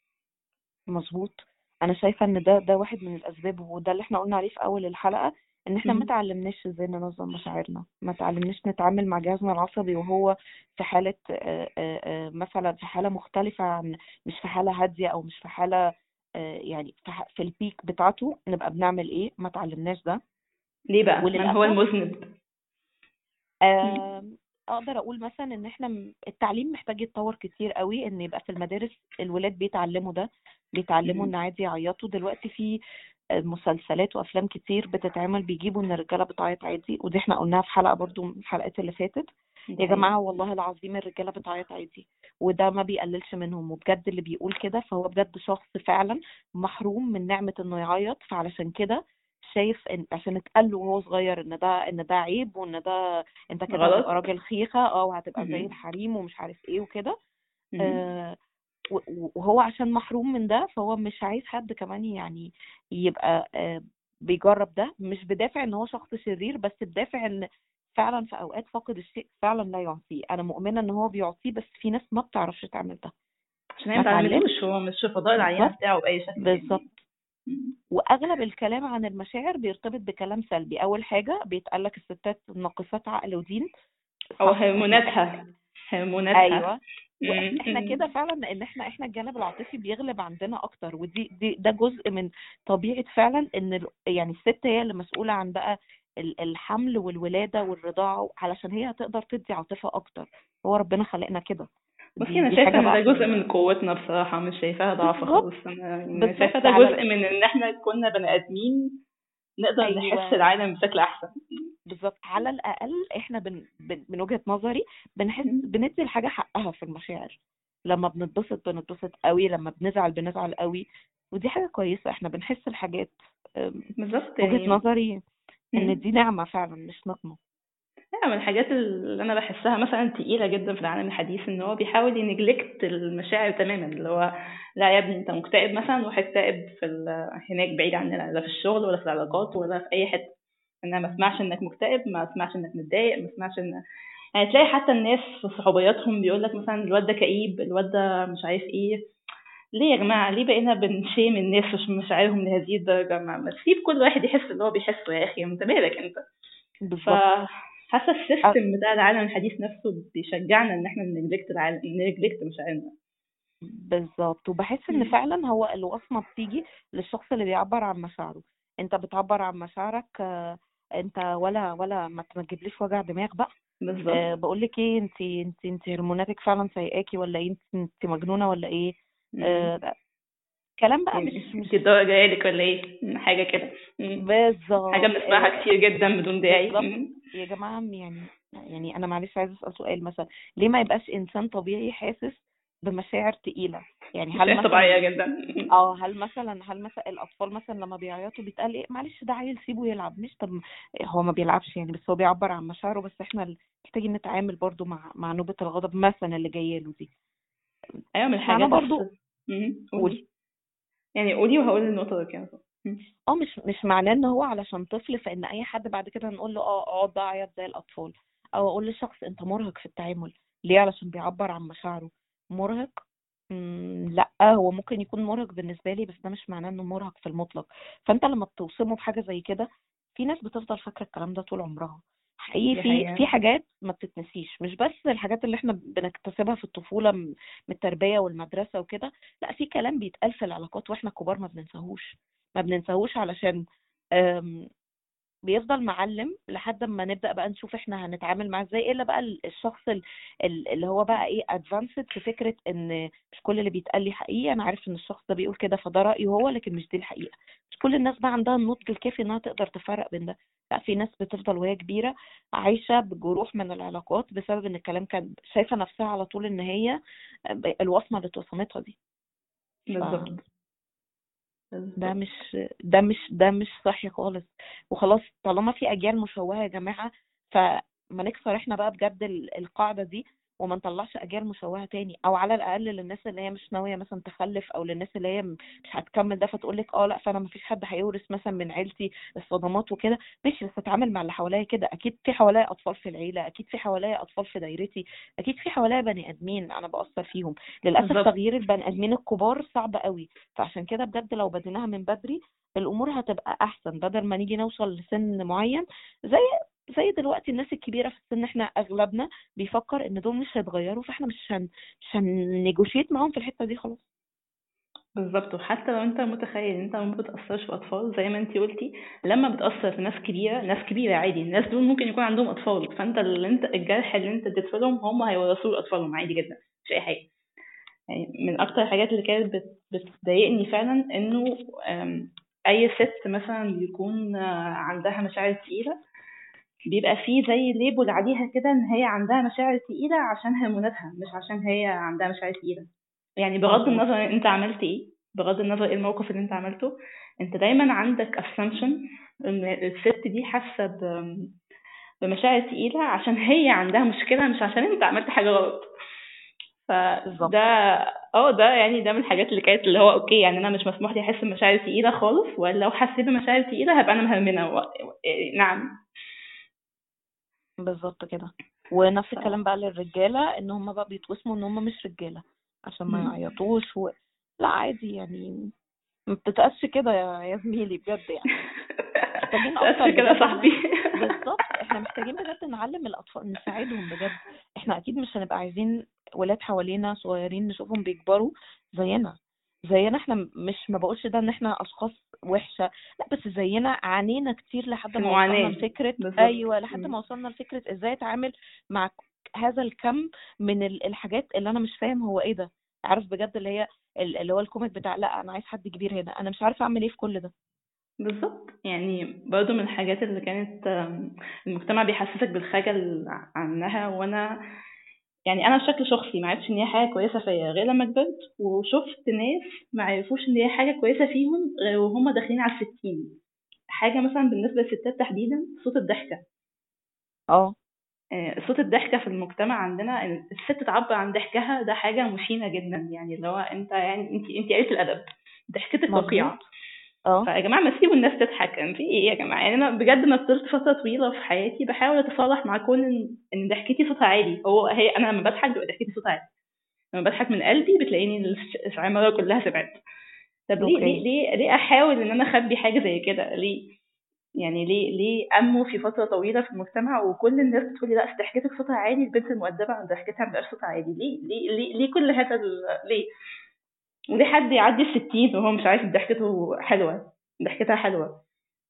مظبوط انا شايفه ان ده ده واحد من الاسباب وده اللي احنا قلنا عليه في اول الحلقه ان احنا ما مم. تعلمناش ازاي ننظم مشاعرنا ما تعلمناش نتعامل مع جهازنا العصبي وهو في حاله آه، آه، آه، مثلا في حاله مختلفه عن مش في حاله هاديه او مش في حاله آه، يعني في ح- في البيك بتاعته نبقى بنعمل ايه ما تعلمناش ده ليه بقى؟ من هو وللاسف المذنب؟ مم. آم، اقدر اقول مثلا ان احنا م- التعليم محتاج يتطور كتير قوي ان يبقى في المدارس الولاد بيتعلموا ده بيتعلموا ان مم. عادي يعيطوا دلوقتي في آه، مسلسلات وافلام كتير بتتعمل بيجيبوا ان الرجاله بتعيط عادي ودي احنا قلناها في حلقه برضو من الحلقات اللي فاتت دي يا حقيقة. جماعه والله العظيم الرجاله بتعيط عادي وده ما بيقللش منهم وبجد اللي بيقول كده فهو بجد شخص فعلا محروم من نعمه انه يعيط فعلشان كده شايف ان عشان اتقال له وهو صغير ان ده ان ده عيب وان ده انت كده غلط. هتبقى راجل خيخه اه وهتبقى زي مم. الحريم ومش عارف ايه وكده مم. آه و- و- وهو عشان محروم من ده فهو مش عايز حد كمان يعني يبقى آه بيجرب ده مش بدافع ان هو شخص شرير بس بدافع ان فعلا في اوقات فاقد الشيء فعلا لا يعطيه انا مؤمنه ان هو بيعطيه بس في ناس ما بتعرفش تعمل ده عشان هي ما متعلمتوش هو مش في فضاء العينة بالظبط بتاعه بأي شكل بالظبط يعني. مم. واغلب الكلام عن المشاعر بيرتبط بكلام سلبي اول حاجه بيتقال لك الستات ناقصات عقل ودين أو صح احنا هرموناتها هرموناتها ايوه مم. واحنا مم. كده فعلا ان احنا احنا الجانب العاطفي بيغلب عندنا اكتر ودي دي ده جزء من طبيعه فعلا ان ال- يعني الست هي اللي مسؤوله عن بقى ال- الحمل والولاده والرضاعه علشان هي هتقدر تدي عاطفه اكتر هو ربنا خلقنا كده بصي دي انا دي شايفه حاجه ان ده بقى جزء من قوتنا بصراحه مش شايفاها ضعف بالظبط خالص انا يعني بالظبط شايفه ده على جزء من ان احنا كنا بني ادمين نقدر نحس ايوه العالم بشكل احسن بالظبط على الاقل احنا بن... بن... من وجهه نظري بنحس مم. بندي الحاجه حقها في المشاعر لما بنتبسط بنتبسط قوي لما بنزعل بنزعل قوي ودي حاجه كويسه احنا بنحس الحاجات أم، بالظبط وجهه يعني نظري ان مم. دي نعمه فعلا مش نقمه يعني من الحاجات اللي انا بحسها مثلا تقيله جدا في العالم الحديث ان هو بيحاول ينجلكت المشاعر تماما اللي هو لا يا ابني انت مكتئب مثلا روح اكتئب في ال- هناك بعيد عننا لا في الشغل ولا في العلاقات ولا في اي حته انا ما اسمعش انك مكتئب ما اسمعش انك متضايق ما اسمعش ان يعني تلاقي حتى الناس في صحوبياتهم بيقول لك مثلا الواد ده كئيب الواد ده مش عارف ايه ليه يا جماعه ليه بقينا بنشيم الناس في مشاعرهم لهذه الدرجه ما ما تسيب كل واحد يحس اللي هو بيحسه يا اخي انت مالك انت بالظبط فحاسه أ- السيستم بتاع العالم الحديث نفسه بيشجعنا ان احنا نجلكت العالم نجلكت مشاعرنا بالظبط وبحس ان مم. فعلا هو الوصمه بتيجي للشخص اللي بيعبر عن مشاعره انت بتعبر عن مشاعرك آه، انت ولا ولا ما ما تجيبليش وجع دماغ بقى بالظبط أه بقول لك ايه انت انت انت هرموناتك فعلا سايقاكي ولا ايه انت انت مجنونه ولا ايه مم. أه كلام بقى مش يعني مش انت الدواء جايلك ولا ايه مم، حاجه كده مم. حاجه بالظبط بنسمعها أه كتير جدا بدون داعي بالظبط مم. يا جماعه يعني يعني انا معلش عايزه اسال سؤال مثلا ليه ما يبقاش انسان طبيعي حاسس بمشاعر تقيله يعني هل مشاعر مثلا طبيعيه جدا مم. اه هل مثلا هل مثلا الاطفال مثلا لما بيعيطوا بيتقال ايه معلش ده عيل سيبه يلعب مش طب هو ما بيلعبش يعني بس هو بيعبر عن مشاعره بس احنا اللي محتاجين نتعامل برضو مع مع نوبة الغضب مثلا اللي جايه له دي ايوه من معناه الحاجات برضو الس- مم. قولي قولي يعني قولي وهقول النقطه اللي كانت مم. اه مش مش معناه ان هو علشان طفل فان اي حد بعد كده نقول له اه اقعد بقى عيط زي الاطفال او اقول للشخص انت مرهق في التعامل ليه علشان بيعبر عن مشاعره مرهق مم، لا هو ممكن يكون مرهق بالنسبه لي بس ده مش معناه انه مرهق في المطلق فانت لما بتوصمه بحاجه زي كده في ناس بتفضل فاكره الكلام ده طول عمرها حقيقي دي في حقيقة. في حاجات ما بتتنسيش مش بس الحاجات اللي احنا بنكتسبها في الطفوله م- من التربيه والمدرسه وكده لا في كلام بيتقال في العلاقات واحنا كبار ما بننساهوش ما بننساهوش علشان أم، بيفضل معلم لحد ما نبدأ بقى نشوف احنا هنتعامل معاه ازاي الا بقى ال- الشخص ال- ال- اللي هو بقى ايه ادفانسد في فكرة ان مش كل اللي بيتقال لي حقيقي انا عارف ان الشخص ده بيقول كده فده رأيه هو لكن مش دي الحقيقة مش كل الناس بقى عندها النضج الكافي انها تقدر تفرق بين ده لا في ناس بتفضل وهي كبيرة عايشة بجروح من العلاقات بسبب ان الكلام كان شايفة نفسها على طول ان هي الوصمة اللي اتوصمتها دي بالظبط ده بالظبط. مش ده مش ده مش صحي خالص وخلاص طالما في اجيال مشوهه يا جماعه فما نكسر احنا بقى بجد ال- القاعده دي وما نطلعش اجيال مشوهه تاني او على الاقل للناس اللي هي مش ناويه مثلا تخلف او للناس اللي هي م- مش هتكمل ده فتقول لك اه لا فانا ما فيش حد هيورث مثلا من عيلتي الصدمات وكده ماشي بس اتعامل مع اللي حواليا كده اكيد في حواليا اطفال في العيله اكيد في حواليا اطفال في دايرتي اكيد في حواليا بني ادمين انا باثر فيهم للاسف بالظبط. تغيير البني ادمين الكبار صعب قوي فعشان كده بجد لو بديناها من بدري الامور هتبقى احسن بدل ما نيجي نوصل لسن معين زي زي دلوقتي الناس الكبيره في السن احنا اغلبنا بيفكر ان دول مش هيتغيروا فاحنا مش هن مش هنيجوشيت معاهم في الحته دي خلاص بالظبط وحتى لو انت متخيل ان انت ما بتأثرش في اطفال زي ما انت قلتي لما بتأثر في ناس كبيرة ناس كبيرة عادي الناس دول ممكن يكون عندهم اطفال فانت اللي انت الجرح اللي انت اديته لهم هم هيورثوه لاطفالهم عادي جدا مش اي حاجة يعني من اكتر الحاجات اللي كانت بت- بتضايقني فعلا انه أم، اي ست مثلا بيكون آه، عندها مشاعر تقيلة بيبقى فيه زي ليبل عليها كده ان هي عندها مشاعر تقيلة عشان هرموناتها مش عشان هي عندها مشاعر تقيلة يعني بغض مظبوط. النظر انت عملت ايه بغض النظر ايه الموقف اللي انت عملته انت دايما عندك assumption ان الست دي حاسة ب- بمشاعر تقيلة عشان هي عندها مشكلة مش عشان انت عملت حاجة غلط بالظبط. فده اه ده يعني ده من الحاجات اللي كانت اللي هو اوكي يعني انا مش مسموح لي احس بمشاعر تقيلة خالص ولو حسيت بمشاعر تقيلة هبقى انا مهرمنة و... و- نعم بالظبط كده ونفس ف- الكلام بقى للرجاله ان هم بقى بيتوسموا ان هم مش رجاله عشان ما مم. يعيطوش و... لا عادي يعني ما بتتقاسش كده يا يا زميلي بجد يعني محتاجين اكتر بس كده يا بجد صاحبي بالظبط احنا محتاجين بجد نعلم الاطفال نساعدهم بجد احنا اكيد مش هنبقى عايزين ولاد حوالينا صغيرين نشوفهم بيكبروا زينا زينا احنا م- مش ما بقولش ده ان احنا اشخاص وحشه لا بس زينا عانينا كتير لحد في ما وصلنا المعاناة. لفكره بالظبط. ايوه لحد مم. ما وصلنا لفكره ازاي اتعامل مع ك- هذا الكم من ال- الحاجات اللي انا مش فاهم هو ايه ده عارف بجد اللي هي ال- اللي هو الكوميك بتاع لا انا عايز حد كبير هنا انا مش عارفه اعمل ايه في كل ده بالظبط يعني برضو من الحاجات اللي كانت آم، المجتمع بيحسسك بالخجل عنها وانا يعني انا بشكل شخصي ما عرفتش ان هي حاجه كويسه فيا غير لما كبرت وشفت ناس ما عرفوش ان هي حاجه كويسه فيهم غير وهم داخلين على الستين حاجه مثلا بالنسبه للستات تحديدا صوت الضحكه اه آه، صوت الضحكه في المجتمع عندنا إن الست تعبر عن ضحكها ده حاجه مشينه جدا يعني اللي هو انت يعني انت انت قليله الادب ضحكتك مظبوط. وقيعه اه فيا جماعه ما تسيبوا الناس تضحك يعني في ايه يا جماعه يعني انا بجد ما فضلت فتره طويله في حياتي بحاول اتصالح مع كون ان ان ضحكتي صوتها عالي هو هي انا لما بضحك بيبقى ضحكتي صوتها عالي لما بضحك من قلبي بتلاقيني الش- العماره كلها سمعت طب ليه أوكي. ليه ليه ليه احاول ان انا اخبي حاجه زي كده ليه يعني ليه ليه امه في فتره طويله في المجتمع وكل الناس بتقول لي لا أصل ضحكتك صوتها عالي البنت المؤدبه عن ضحكتها ما بقاش صوتها عالي ليه ليه ليه, ليه كل هذا ال- ليه وليه حد يعدي الستين وهو مش عارف ضحكته حلوه ضحكتها حلوه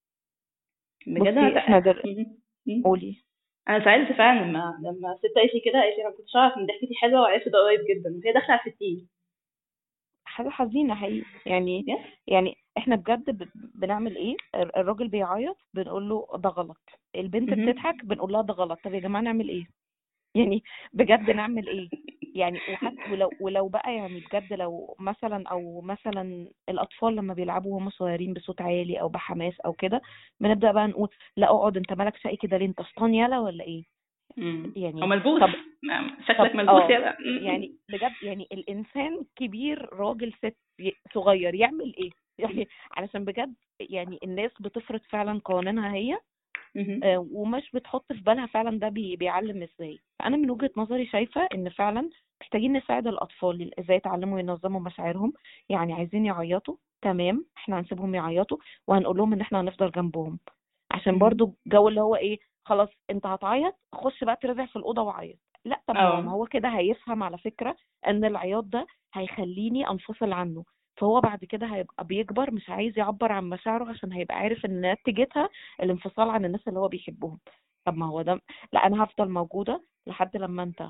بجد بصي، أنا- إحنا در- م- م. قولي انا زعلت فعلا لما لما الست قالت لي كده قالت لي انا ما كنتش اعرف ان ضحكتي حلوه وعرفت ده قريب جدا وهي داخله على 60 حاجة حزينة حقيقي يعني يس يعني احنا بجد ب- بنعمل ايه الر- الراجل بيعيط بنقول له ده غلط البنت مهم. بتضحك بنقول لها ده غلط طب يا جماعة نعمل ايه يعني بجد نعمل ايه يعني وحتى ولو ولو بقى يعني بجد لو مثلا او مثلا الاطفال لما بيلعبوا وهم صغيرين بصوت عالي او بحماس او كده بنبدأ بقى نقول لا اقعد انت مالك شقي كده ليه انت شطان يالا ولا ايه مم. يعني او ملبوس طب نعم، شكلك طب ملبوس اه يلا مم. يعني بجد يعني الانسان كبير راجل ست ي- صغير يعمل ايه يعني علشان بجد يعني الناس بتفرض فعلا قوانينها هي مهم. آه، ومش بتحط في بالها فعلا ده بي- بيعلم ازاي فانا من وجهة نظري شايفة ان فعلا محتاجين نساعد الاطفال ازاي يتعلموا ينظموا مشاعرهم يعني عايزين يعيطوا تمام احنا هنسيبهم يعيطوا وهنقول لهم ان احنا هنفضل جنبهم عشان مهم. برضو الجو اللي هو ايه خلاص انت هتعيط خش بقى ترزع في الاوضه وعيط لا طب ما اه. هو- ما هو كده هيفهم على فكره ان العياط ده هيخليني انفصل عنه فهو بعد كده هيبقى بيكبر مش عايز يعبر عن مشاعره عشان هيبقى عارف ان نتيجتها الانفصال عن الناس اللي هو بيحبهم طب ما هو ده لا انا هفضل موجوده لحد لما انت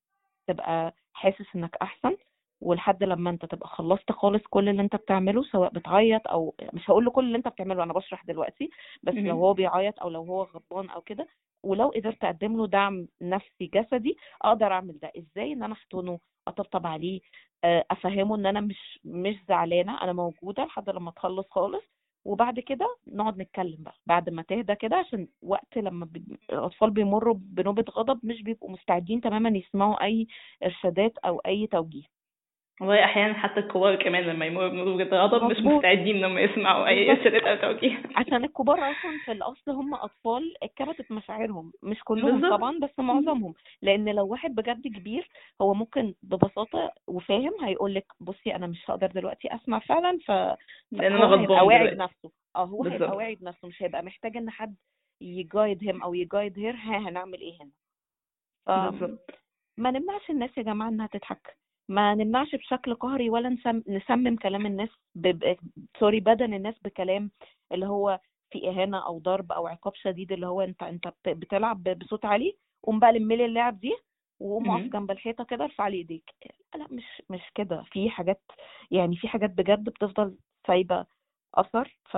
تبقى حاسس انك احسن ولحد لما انت تبقى خلصت خالص كل اللي انت بتعمله سواء بتعيط او مش هقول له كل اللي انت بتعمله انا بشرح دلوقتي بس لو مهم. هو بيعيط او لو هو غضبان او كده ولو قدرت اقدم له دعم نفسي جسدي اقدر اعمل ده ازاي ان انا احضنه اطبطب عليه آه، افهمه ان انا مش مش زعلانه انا موجوده لحد لما تخلص خالص وبعد كده نقعد نتكلم بقى بعد ما تهدى كده عشان وقت لما بي... الاطفال بيمروا بنوبه غضب مش بيبقوا مستعدين تماما يسمعوا اي ارشادات او اي توجيه والله احيانا حتى الكبار كمان لما يمروا بنضوج غضب مش مظبوط. مستعدين انهم يسمعوا اي بالظبط. ارشادات او توجيه عشان الكبار اصلا في الاصل هم اطفال اتكبتت مشاعرهم مش كلهم بالظبط. طبعا بس معظمهم لان لو واحد بجد كبير هو ممكن ببساطه وفاهم هيقول لك بصي انا مش هقدر دلوقتي اسمع فعلا ف لان انا هو هيبقى غضبان واعي دلوقتي بنفسه اه هو هيبقى بالظبط. واعي بنفسه مش هيبقى محتاج ان حد يجايد هيم او يجايد هير ها هنعمل ايه هنا ف بالظبط ما نمنعش الناس يا جماعة انها تضحك ما نمنعش بشكل قهري ولا نسم... نسمم كلام الناس ب... ب... سوري بدن الناس بكلام اللي هو في إهانة أو ضرب أو عقاب شديد اللي هو أنت أنت بت... بتلعب ب- بصوت عالي قوم بقى لملي اللعب دي وقوم اقف مهم. جنب الحيطة كده ارفع لي ايديك لا مش مش كده في حاجات يعني في حاجات بجد بتفضل سايبة أثر ف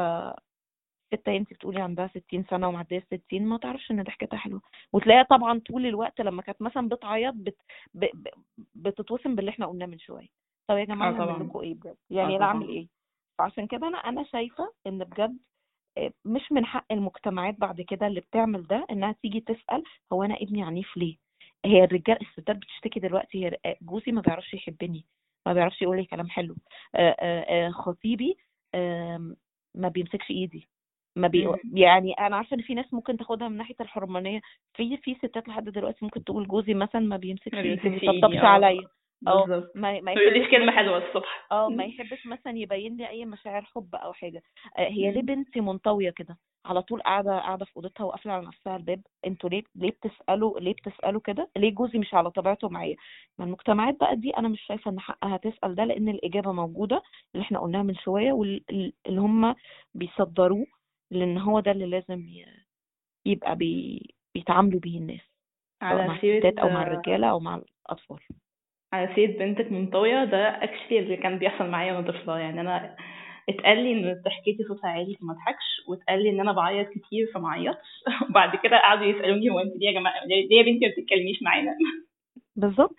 ستة انت بتقولي عندها 60 سنة ومعدية 60 ما تعرفش ان ضحكتها حلوة وتلاقيها طبعا طول الوقت لما كانت مثلا بتعيط بت... ب... ب... بتتوسم باللي احنا قلناه من شوية طب يا جماعة اه طبعا. نعمل لكم ايه بجد يعني اه انا طبعا. اعمل ايه فعشان كده انا انا شايفة ان بجد آه، مش من حق المجتمعات بعد كده اللي بتعمل ده انها تيجي تسأل هو انا ابني عنيف ليه هي الرجال الستات بتشتكي دلوقتي هي آه، جوزي ما بيعرفش يحبني ما بيعرفش يقول لي كلام حلو آه، آه، آه، خطيبي آم، ما بيمسكش ايدي ما بي... مم. يعني انا عارفه ان في ناس ممكن تاخدها من ناحيه الحرمانيه في في ستات لحد دلوقتي ممكن تقول جوزي مثلا ما بيمسكش ما ايدي ما بيمسكش بيطبطبش ايدي اه عليا اه بالظبط ما ما ما يقوليش يحبش كلمة مثلا حلوة الصبح اه ما يحبش مثلا يبين لي اي مشاعر حب او حاجه آه، هي ليه مم. بنتي منطويه كده على طول قاعده قاعده في اوضتها وقافله على نفسها الباب انتوا ليه ليه بتسالوا ليه بتسالوا كده ليه جوزي مش على طبيعته معايا ما المجتمعات بقى دي انا مش شايفه ان حقها تسال ده لان الاجابه موجوده اللي احنا قلناها من شويه واللي هم بيصدروه لان هو ده اللي لازم ي- يبقى بي... بيتعاملوا بيه الناس سواء مع على سيرة الستات او مع الرجاله او مع الاطفال على سيرة بنتك منطوية ده اكشلي اللي كان بيحصل معايا وانا طفلة يعني انا اتقال لي ان ضحكتي صوتها عالي فما اضحكش واتقال لي ان انا بعيط كتير فما اعيطش وبعد كده قعدوا يسالوني هو انت ليه يا جماعه ليه ليه يا بنتي ما بتتكلميش معانا بالظبط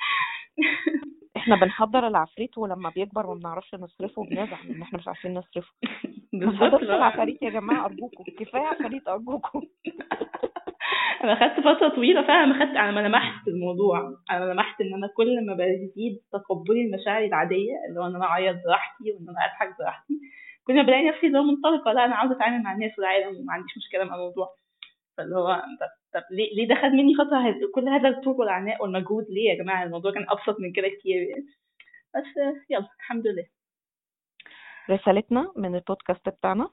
احنا بنحضر العفريت ولما بيكبر ما بنعرفش نصرفه بنزعل ان احنا مش عارفين نصرفه ما بالظبط نحضرش بقى. العفاريت يا جماعه ارجوكم كفايه عفاريت ارجوكم انا خدت فتره طويله فعلا ما خدت انا ما لمحت الموضوع انا لمحت ان انا كل ما بزيد تقبلي المشاعر العاديه اللي هو ان انا اعيط براحتي وان انا اضحك براحتي كل ما بلاقي نفسي اللي هو منطلقه لا انا عاوزه اتعامل مع الناس والعالم وما عنديش مشكله مع الموضوع فاللي هو طب, طب ليه ليه ده خد مني فتره هز- كل هذا الطول والعناء والمجهود ليه يا جماعه الموضوع كان ابسط من كده كتير يعني بس آه، يلا الحمد لله رسالتنا من البودكاست بتاعنا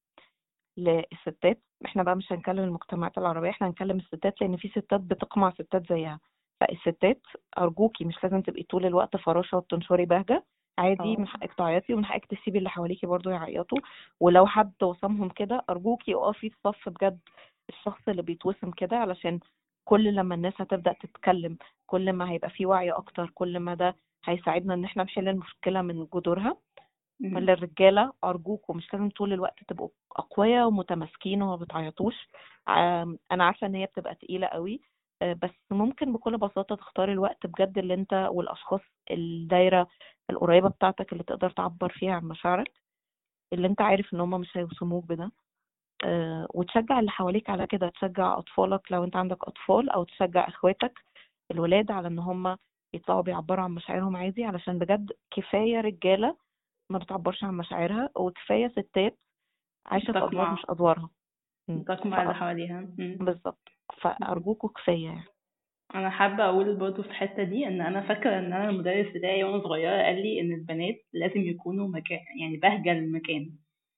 للستات احنا بقى مش هنكلم المجتمعات العربية احنا هنكلم الستات لان في ستات بتقمع ستات زيها فالستات ارجوكي مش لازم تبقي طول الوقت فراشة وبتنشري بهجة عادي اه. من حقك تعيطي ومن حقك تسيبي اللي حواليكي برضو يعيطوا ولو حد وصمهم كده ارجوكي اقفي في صف بجد الشخص اللي بيتوسم كده علشان كل لما الناس هتبدأ تتكلم كل ما هيبقى في وعي اكتر كل ما ده هيساعدنا ان احنا نحل المشكلة من جذورها مم. للرجاله ارجوكم مش لازم طول الوقت تبقوا اقوياء ومتماسكين وما بتعيطوش آم، انا عارفه ان هي بتبقى تقيله قوي آه، بس ممكن بكل بساطه تختار الوقت بجد اللي انت والاشخاص الدايره القريبه بتاعتك اللي تقدر تعبر فيها عن مشاعرك اللي انت عارف ان هم مش هيوصموك بده آه، وتشجع اللي حواليك على كده تشجع اطفالك لو انت عندك اطفال او تشجع اخواتك الولاد على ان هم يطلعوا بيعبروا عن مشاعرهم عادي علشان بجد كفايه رجاله ما بتعبرش عن مشاعرها وكفايه ستات عايشه في ادوار بتقمع. مش ادوارها مم. تقمع اللي حواليها مم. بالظبط فارجوكوا كفايه يعني انا حابه اقول برضه في الحته دي ان انا فاكره ان انا المدرس بتاعي وانا صغيره قال لي ان البنات لازم يكونوا مكان يعني بهجه المكان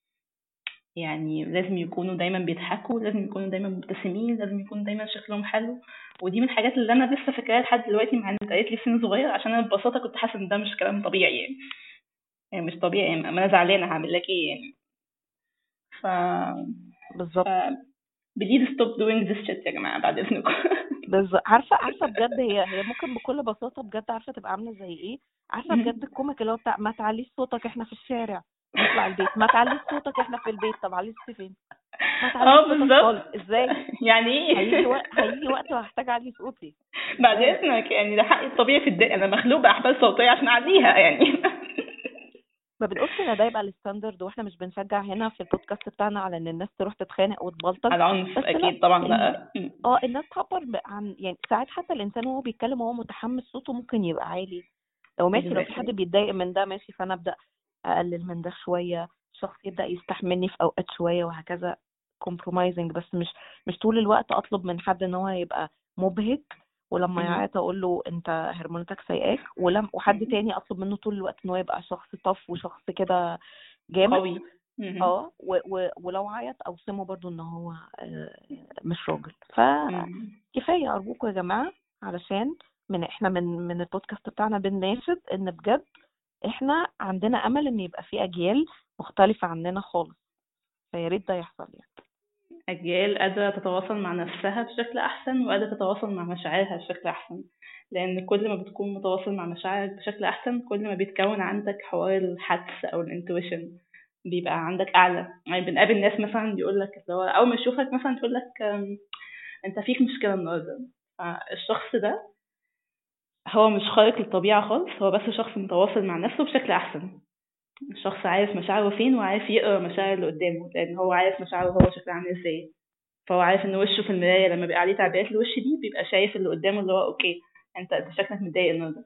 يعني لازم يكونوا دايما بيضحكوا لازم يكونوا دايما مبتسمين لازم يكونوا دايما شكلهم حلو ودي من الحاجات اللي انا لسه فاكراها لحد دلوقتي مع ان اتقالت لي في سن صغير عشان انا ببساطه كنت حاسه ان ده مش كلام طبيعي يعني يعني مش طبيعي يعني ما انا زعلانه هعمل لك ايه يعني ف بالظبط ف بليز ستوب دوينج ذس شيت يا جماعه بعد اذنكم بالظبط عارفه عارفه بجد هي هي ممكن بكل بساطه بجد عارفه تبقى عامله زي ايه عارفه بجد الكوميك اللي هو بتاع ما تعليش صوتك احنا في الشارع نطلع البيت ما تعليش صوتك احنا في البيت طب عليه صوتي فين ما اه تعليش صوتك بالظبط خالص ازاي يعني هيجي ايه وقت هيجي وقت وهحتاج اعلي صوتي بعد ازاي اذنك يعني ده حقي الطبيعي في الدنيا انا مخلوق باحبال صوتيه عشان اعديها يعني ما بنقولش ان ده يبقى الستاندرد واحنا مش بنشجع هنا في البودكاست بتاعنا على ان الناس تروح تتخانق وتبلطج العنف بس لا اكيد طبعا ال... لا اه الناس تعبر ب- عن يعني ساعات حتى الانسان وهو بيتكلم وهو متحمس صوته ممكن يبقى عالي لو ماشي لو في حد exactly بيتضايق من ده ماشي فانا ابدا اقلل من ده شويه شخص يبدا يستحملني في اوقات شويه وهكذا compromising بس مش مش طول الوقت اطلب من حد ان هو يبقى مبهج ولما مهم. يعيط اقول له انت هرموناتك سايقاك ولم وحد تاني اطلب منه طول الوقت ان هو يبقى شخص طف وشخص كده جامد قوي مهم. اه و و ولو عيط اوصمه برضو ان هو آه، مش راجل مهم. فكفايه ارجوكم يا جماعه علشان من احنا من من البودكاست بتاعنا بنناشد ان بجد احنا عندنا امل ان يبقى في اجيال مختلفه عننا خالص فيا ريت ده يحصل يعني أجيال قادرة تتواصل مع نفسها بشكل أحسن وقادرة تتواصل مع مشاعرها بشكل أحسن لأن كل ما بتكون متواصل مع مشاعرك بشكل أحسن كل ما بيتكون عندك حوار الحدس أو الانتويشن بيبقى عندك أعلى يعني بنقابل ناس مثلا يقول لك اللي هو أول ما يشوفك مثلا تقول لك أم، أنت فيك مشكلة النهاردة فالشخص ده هو مش خارق للطبيعة خالص هو بس شخص متواصل مع نفسه بشكل أحسن الشخص عارف مشاعره فين وعارف يقرا مشاعر اللي قدامه لان هو عارف مشاعره هو شكلها عامل ازاي فهو عارف ان وشه في المرايه لما بيبقى عليه تعبيرات الوش دي بيبقى شايف اللي قدامه اللي هو اوكي انت انت شكلك متضايق النهارده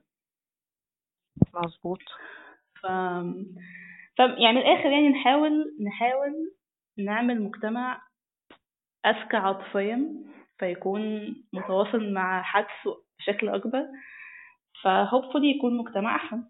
مظبوط ف... ف يعني من الاخر يعني نحاول نحاول نعمل مجتمع اذكى عاطفيا فيكون متواصل مع حدسه بشكل اكبر فهوبفully يكون مجتمع احسن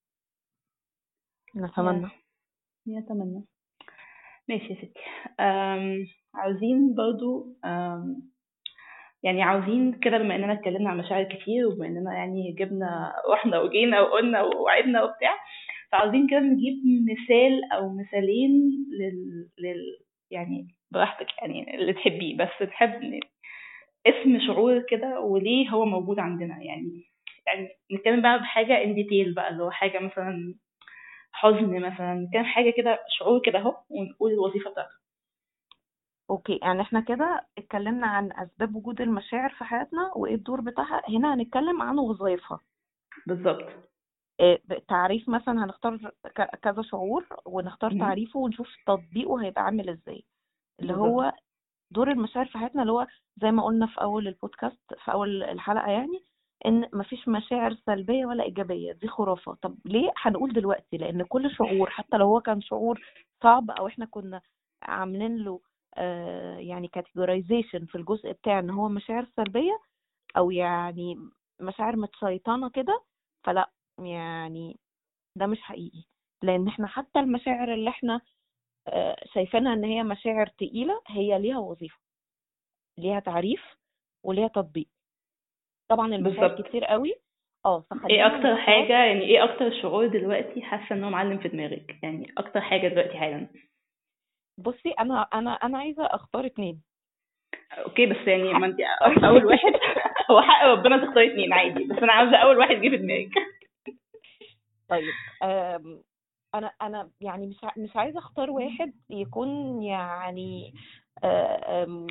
نتمنى يتمنى ماشي يا ستي أم، عاوزين برضو أم، يعني عاوزين كده بما اننا اتكلمنا عن مشاعر كتير وبما اننا يعني جبنا رحنا وجينا وقلنا ووعدنا وبتاع فعاوزين كده نجيب مثال او مثالين لل, لل... يعني براحتك يعني اللي تحبيه بس تحب ن- اسم شعور كده وليه هو موجود عندنا يعني يعني نتكلم بقى بحاجة ان ديتيل بقى اللي هو حاجة مثلا حزن مثلا كان حاجة كده شعور كده اهو ونقول الوظيفة بتاعته اوكي يعني احنا كده اتكلمنا عن اسباب وجود المشاعر في حياتنا وايه الدور بتاعها هنا هنتكلم عن وظائفها بالظبط إيه، تعريف مثلا هنختار ك- كذا شعور ونختار مهم. تعريفه ونشوف تطبيقه هيبقى عامل ازاي اللي بالظبط. هو دور المشاعر في حياتنا اللي هو زي ما قلنا في اول البودكاست في اول الحلقة يعني ان مفيش مشاعر سلبية ولا ايجابية دي خرافة طب ليه هنقول دلوقتي لان كل شعور حتى لو هو كان شعور صعب او احنا كنا عاملين له آه يعني categorization في الجزء بتاع ان هو مشاعر سلبية او يعني مشاعر متشيطنة كده فلا يعني ده مش حقيقي لان احنا حتى المشاعر اللي احنا آه، شايفينها ان هي مشاعر تقيلة هي ليها وظيفة ليها تعريف وليها تطبيق طبعا المشاعر بالظبط. كتير قوي اه ايه فخلينا اكتر نختار- حاجة يعني ايه اكتر شعور دلوقتي حاسة ان هو معلم في دماغك يعني اكتر حاجة دلوقتي حالا بصي انا انا انا عايزة اختار اتنين اوكي بس يعني ما انت اول واحد هو حق ربنا تختاري اتنين عادي بس انا عاوزة اول واحد جه في دماغك طيب آم، انا انا يعني مش ع- مش عايزه اختار واحد يكون يعني آه، آم،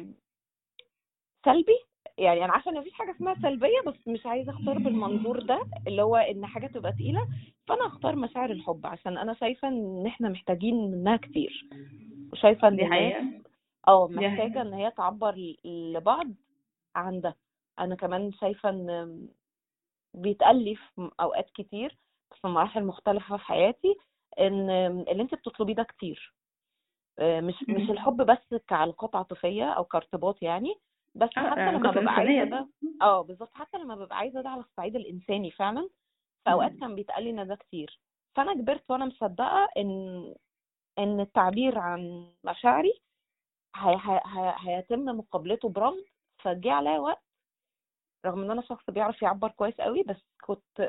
سلبي يعني انا عارفه ان مفيش حاجه اسمها سلبيه بس مش عايزه اختار بالمنظور ده اللي هو ان حاجه تبقى تقيله فانا اختار مشاعر الحب عشان انا شايفه ان احنا محتاجين منها كتير وشايفه ان دي الناس حقيقة اه دي حقيقة. محتاجه ان هي تعبر ل- لبعض عن ده انا كمان شايفه ان بيتقال لي في اوقات كتير في مراحل مختلفه في حياتي ان اللي انت بتطلبيه ده كتير آه، مش مش مهم. الحب بس كعلاقات عاطفيه او كارتباط يعني بس اه حتى لما العلاقات ببقى عايزه الإنسانية ده اه بالظبط حتى لما ببقى عايزه ده على الصعيد الانساني فعلا في اوقات مهم. كان بيتقال لي ان ده كتير فانا كبرت وانا مصدقه ان ان التعبير عن مشاعري هي هي هي هيتم مقابلته برفض فجه عليا وقت رغم ان انا شخص بيعرف يعبر كويس قوي بس كنت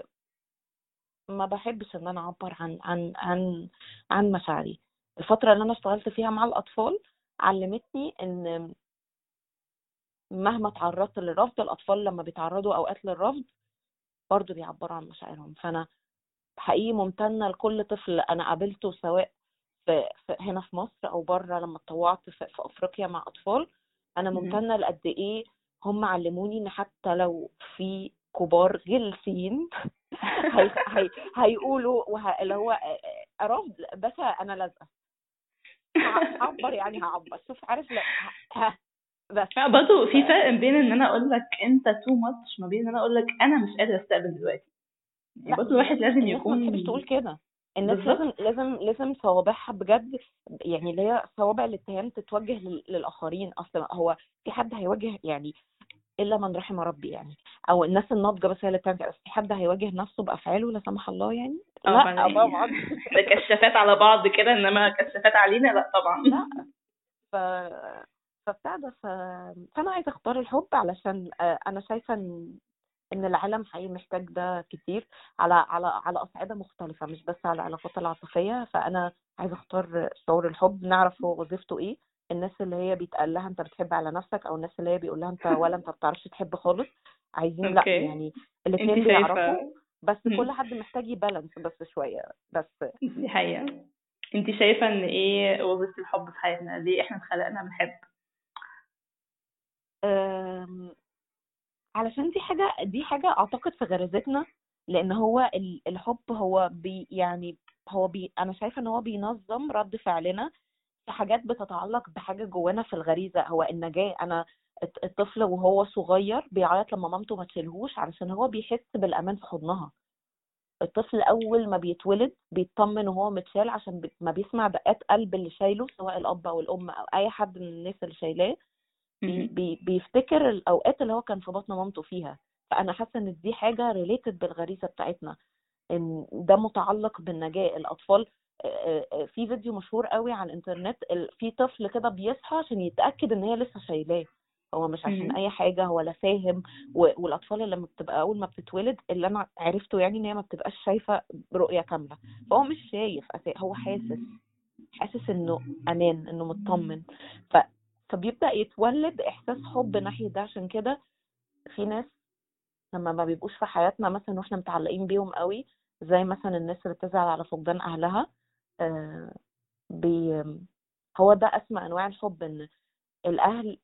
ما بحبش ان انا اعبر عن عن عن عن مشاعري الفتره اللي انا اشتغلت فيها مع الاطفال علمتني ان مهما تعرضت للرفض الاطفال لما بيتعرضوا اوقات للرفض برضه بيعبروا عن مشاعرهم فانا حقيقي ممتنه لكل طفل انا قابلته سواء في, في هنا في مصر او بره لما اتطوعت في, في افريقيا مع اطفال انا مهم. ممتنه لقد ايه هم علموني ان حتى لو في كبار غلسين هي هي هيقولوا وه... اللي هو رفض بس انا لازقه ه- هعبر يعني هعبر شوف عارف لا ها بس لا برضه في فرق بين ان انا اقول لك انت تو ماتش ما بين ان انا اقول لك انا مش قادر استقبل دلوقتي يعني لا برضه الواحد لازم الناس ما يكون بتحبش تقول كده الناس بالظبط. لازم لازم لازم صوابعها بجد يعني اللي هي صوابع الاتهام تتوجه لل- للاخرين اصلا هو في حد هيواجه يعني الا من رحم ربي يعني او الناس الناضجه بس هي اللي بتعمل كده بس في حد هيواجه نفسه بافعاله لا سمح الله يعني اه لا بعدين طبعا ده كشافات على بعض كده انما كشافات علينا لا طبعا لا ف فبتاع ده ف... فانا عايزه اختار الحب علشان آه، انا شايفه ان ان العالم حقيقي محتاج ده كتير على على على اصعده مختلفه مش بس على العلاقات العاطفيه فانا عايزه اختار شعور الحب نعرف هو وظيفته ايه الناس اللي هي بيتقال لها انت بتحب على نفسك او الناس اللي هي بيقول لها انت ولا انت ما بتعرفش تحب خالص عايزين لا اوكي يعني الاثنين انت بيعرفوا شايفه بس مم. كل حد محتاج يبالانس بس شويه بس دي حقيقة انت شايفة ان ايه وظيفة الحب في حياتنا ليه احنا اتخلقنا بنحب أم، علشان دي حاجة دي حاجة أعتقد في غريزتنا لأن هو ال- الحب هو بي يعني هو بي أنا شايفة إن هو بينظم رد فعلنا في حاجات بتتعلق بحاجة جوانا في الغريزة هو النجاة أنا الط- الطفل وهو صغير بيعيط لما مامته ما تشيلهوش علشان هو بيحس بالأمان في حضنها الطفل أول ما بيتولد بيطمن وهو متشال عشان بي- ما بيسمع دقات قلب اللي شايله سواء الأب أو الأم أو أي حد من الناس اللي شايلاه بي مهم. بي بيفتكر الاوقات اللي هو كان في بطن مامته فيها فانا حاسه ان دي حاجه ريليتد بالغريزه بتاعتنا ان ده متعلق بالنجاه الاطفال آه، آه، في فيديو مشهور قوي على الانترنت ال- في طفل كده بيصحى عشان يتاكد ان هي لسه شايلاه هو مش عشان مهم. اي حاجه هو لا فاهم و- والاطفال اللي لما بتبقى اول ما بتتولد اللي انا عرفته يعني ان هي ما بتبقاش شايفه برؤيه كامله فهو مش شايف أسا- هو حاسس حاسس انه امان انه مطمن ف... فبيبدا يتولد احساس حب ناحيه ده عشان كده في ناس لما ما بيبقوش في حياتنا مثلا واحنا متعلقين بيهم قوي زي مثلا الناس اللي بتزعل على فقدان اهلها آه بي... هو ده اسمى انواع الحب ان الاهل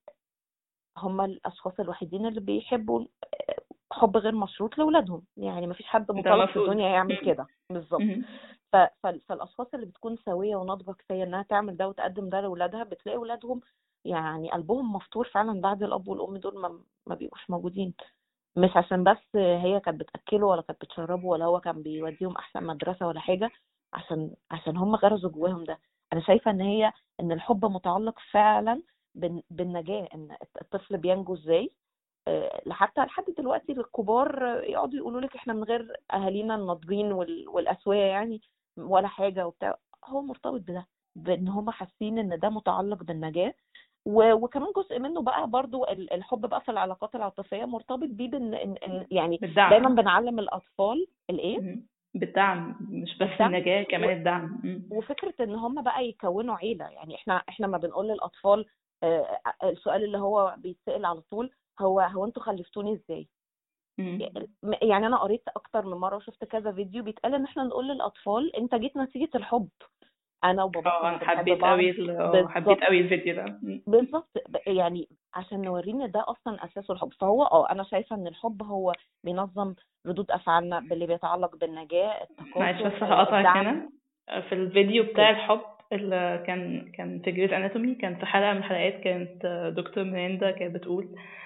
هم الاشخاص الوحيدين اللي بيحبوا حب غير مشروط لاولادهم يعني ما فيش حد ده مطالب في المفروض الدنيا يعمل مم. كده بالظبط مهم. ف- ف- فالاشخاص اللي بتكون سويه وناضجه كفايه انها تعمل ده وتقدم ده لاولادها بتلاقي اولادهم يعني قلبهم مفتوح فعلا بعد الاب والام دول ما, ما بيبقوش موجودين مش عشان بس هي كانت بتاكله ولا كانت بتشربه ولا هو كان بيوديهم احسن مدرسه ولا حاجه عشان عشان هم غرزوا جواهم ده انا شايفه ان هي ان الحب متعلق فعلا بال- بالنجاه ان الطفل بينجو ازاي آه، لحتى لحد دلوقتي الكبار آه، يقعدوا يقولوا لك احنا من غير اهالينا الناضجين وال- والاسويه يعني ولا حاجه وبتاع هو مرتبط بده بان هم حاسين ان ده متعلق بالنجاه و- وكمان جزء منه بقى برضو ال- الحب بقى في العلاقات العاطفيه مرتبط بيه بان إن- إن- يعني بالدعم دايما بنعلم الاطفال الايه مهم. بالدعم مش بس الدعم النجاة و- كمان الدعم مم. وفكره ان هم بقى يكونوا عيله يعني احنا احنا ما بنقول للاطفال آه، السؤال اللي هو بيتسال على طول هو هو انتوا خلفتوني ازاي مم. يعني انا قريت اكتر من مره وشفت كذا فيديو بيتقال ان احنا نقول للاطفال انت جيت نتيجه الحب انا وباباك اه كنا انا بنحب حبيت بعض قوي ال- اه بالظبط حبيت قوي الفيديو ده مم. بالظبط ب- يعني عشان نورينا ده اصلا اساسه الحب فهو اه انا شايفه ان الحب هو بينظم ردود افعالنا باللي بيتعلق بالنجاه معلش التكاثر بس هقطعك الدعم هنا في الفيديو بتاع اوكي الحب اللي كان كان في جريز اناتومي كان في حلقة من الحلقات كانت دكتور ميريندا كانت بتقول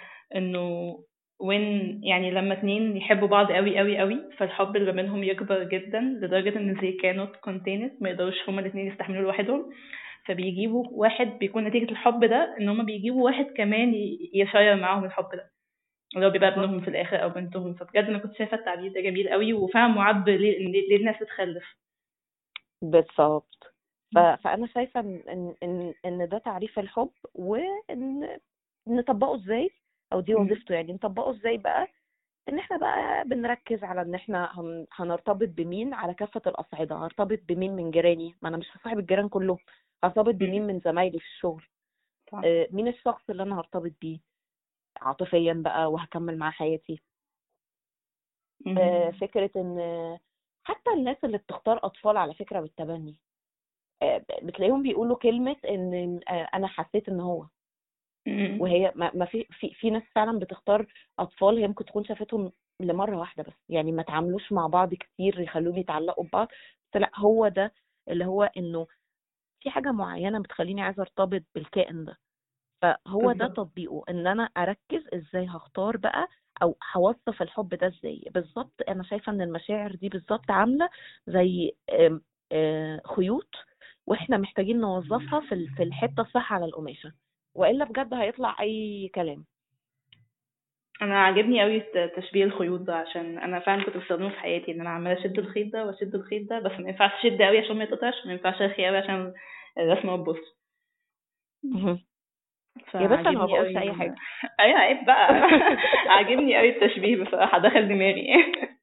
انه وين يعني لما اتنين يحبوا بعض قوي قوي قوي فالحب اللي بينهم يكبر جدا لدرجة ان زي كانوا كونتينت ما يقدروش هما الاتنين يستحملوا لوحدهم فبيجيبوا واحد بيكون نتيجة الحب ده ان هما بيجيبوا واحد كمان ي- يشير معاهم الحب ده اللي هو بيبقى ابنهم في الاخر او بنتهم فبجد انا كنت شايفه التعبير ده جميل قوي وفعلا معبر ليه ليه ليه الناس تتخلف بالظبط ف... فانا شايفه ان ان ان إن ده تعريف الحب وان نطبقه ازاي او دي مم. وظيفته يعني نطبقه ازاي بقى ان احنا بقى بنركز على ان احنا هن... هنرتبط بمين على كافه الاصعده هرتبط بمين من جيراني ما انا مش هصاحب الجيران كلهم هرتبط بمين من زمايلي في الشغل صح. آه، مين الشخص اللي انا هرتبط بيه عاطفيا بقى وهكمل معاه حياتي مم. آه، فكرة ان حتى الناس اللي بتختار اطفال على فكرة بالتبني آه، بتلاقيهم بيقولوا كلمة ان آه، انا حسيت ان هو مم. وهي ما ما في في في ناس فعلا بتختار اطفال هي ممكن تكون شافتهم لمرة واحدة بس يعني ما تعاملوش مع بعض كتير يخلوهم يتعلقوا ببعض بس لا هو ده اللي هو انه في حاجة معينة بتخليني عايزة ارتبط بالكائن ده فهو ده بالظبط. تطبيقه ان انا اركز ازاي هختار بقى او هوصف الحب ده ازاي بالظبط انا شايفه ان المشاعر دي بالظبط عامله زي آم، آه، خيوط واحنا محتاجين نوظفها في ال- في الحته الصح على القماشه والا بجد هيطلع اي كلام انا عاجبني قوي ت- تشبيه الخيوط ده عشان انا فعلا كنت بستخدمه في حياتي ان انا عماله اشد الخيط ده واشد الخيط ده بس ما ينفعش اشد قوي عشان ما يتقطعش ما ينفعش ارخي قوي عشان الرسمه ما تبص يا باشا أنا ما فعاجبني بقولش قوي أي ال- حاجة. ايوه عيب بقى عاجبني قوي التشبيه بصراحه دخل دماغي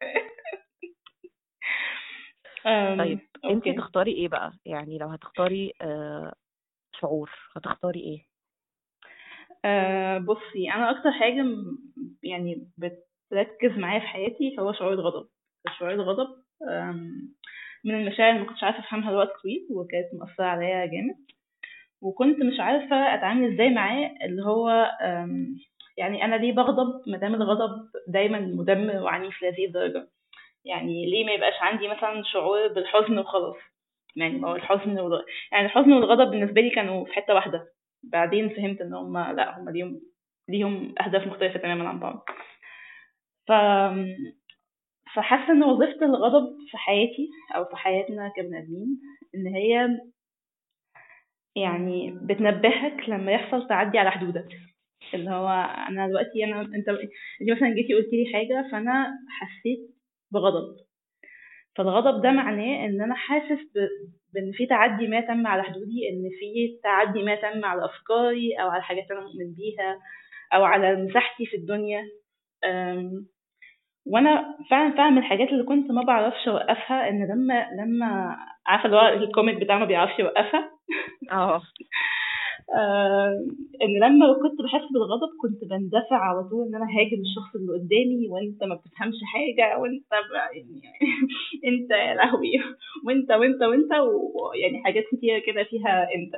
أم، طيب انت أوكي. تختاري ايه بقى يعني لو هتختاري آه، شعور هتختاري ايه أه بصي انا اكتر حاجه م- يعني بتركز معايا في حياتي هو شعور الغضب شعور الغضب أم، من المشاعر اللي ما كنتش عارفه افهمها لوقت طويل وكانت مؤثره عليا جامد وكنت مش عارفه اتعامل ازاي معاه اللي هو أم، يعني انا ليه بغضب ما دام الغضب دايما مدمر وعنيف لهذه الدرجه يعني ليه ما يبقاش عندي مثلا شعور بالحزن وخلاص يعني ما هو الحزن والغ... يعني الحزن والغضب بالنسبه لي كانوا في حته واحده بعدين فهمت ان هم لا هم ليهم ليهم اهداف مختلفه تماما عن بعض ف فحاسه ان وظيفه الغضب في حياتي او في حياتنا كبني ادمين ان هي يعني بتنبهك لما يحصل تعدي على حدودك اللي هو انا دلوقتي انا انت انت مثلا جيتي قلت لي حاجه فانا حسيت بغضب فالغضب ده معناه ان انا حاسس ب... بان في تعدي ما تم على حدودي ان في تعدي ما تم على افكاري او على حاجات انا مؤمن بيها او على مساحتي في الدنيا أم... وانا فعلا فعلا من الحاجات اللي كنت ما بعرفش اوقفها ان لما لما عارفه اللي هو الكوميك بتاع ما بيعرفش يوقفها اه آه، ان لما كنت بحس بالغضب كنت بندفع على طول ان انا هاجم الشخص اللي قدامي وانت ما بتفهمش حاجه وانت ب- يعني انت يا لهوي وانت وانت وانت ويعني حاجات كتيره كده فيها انت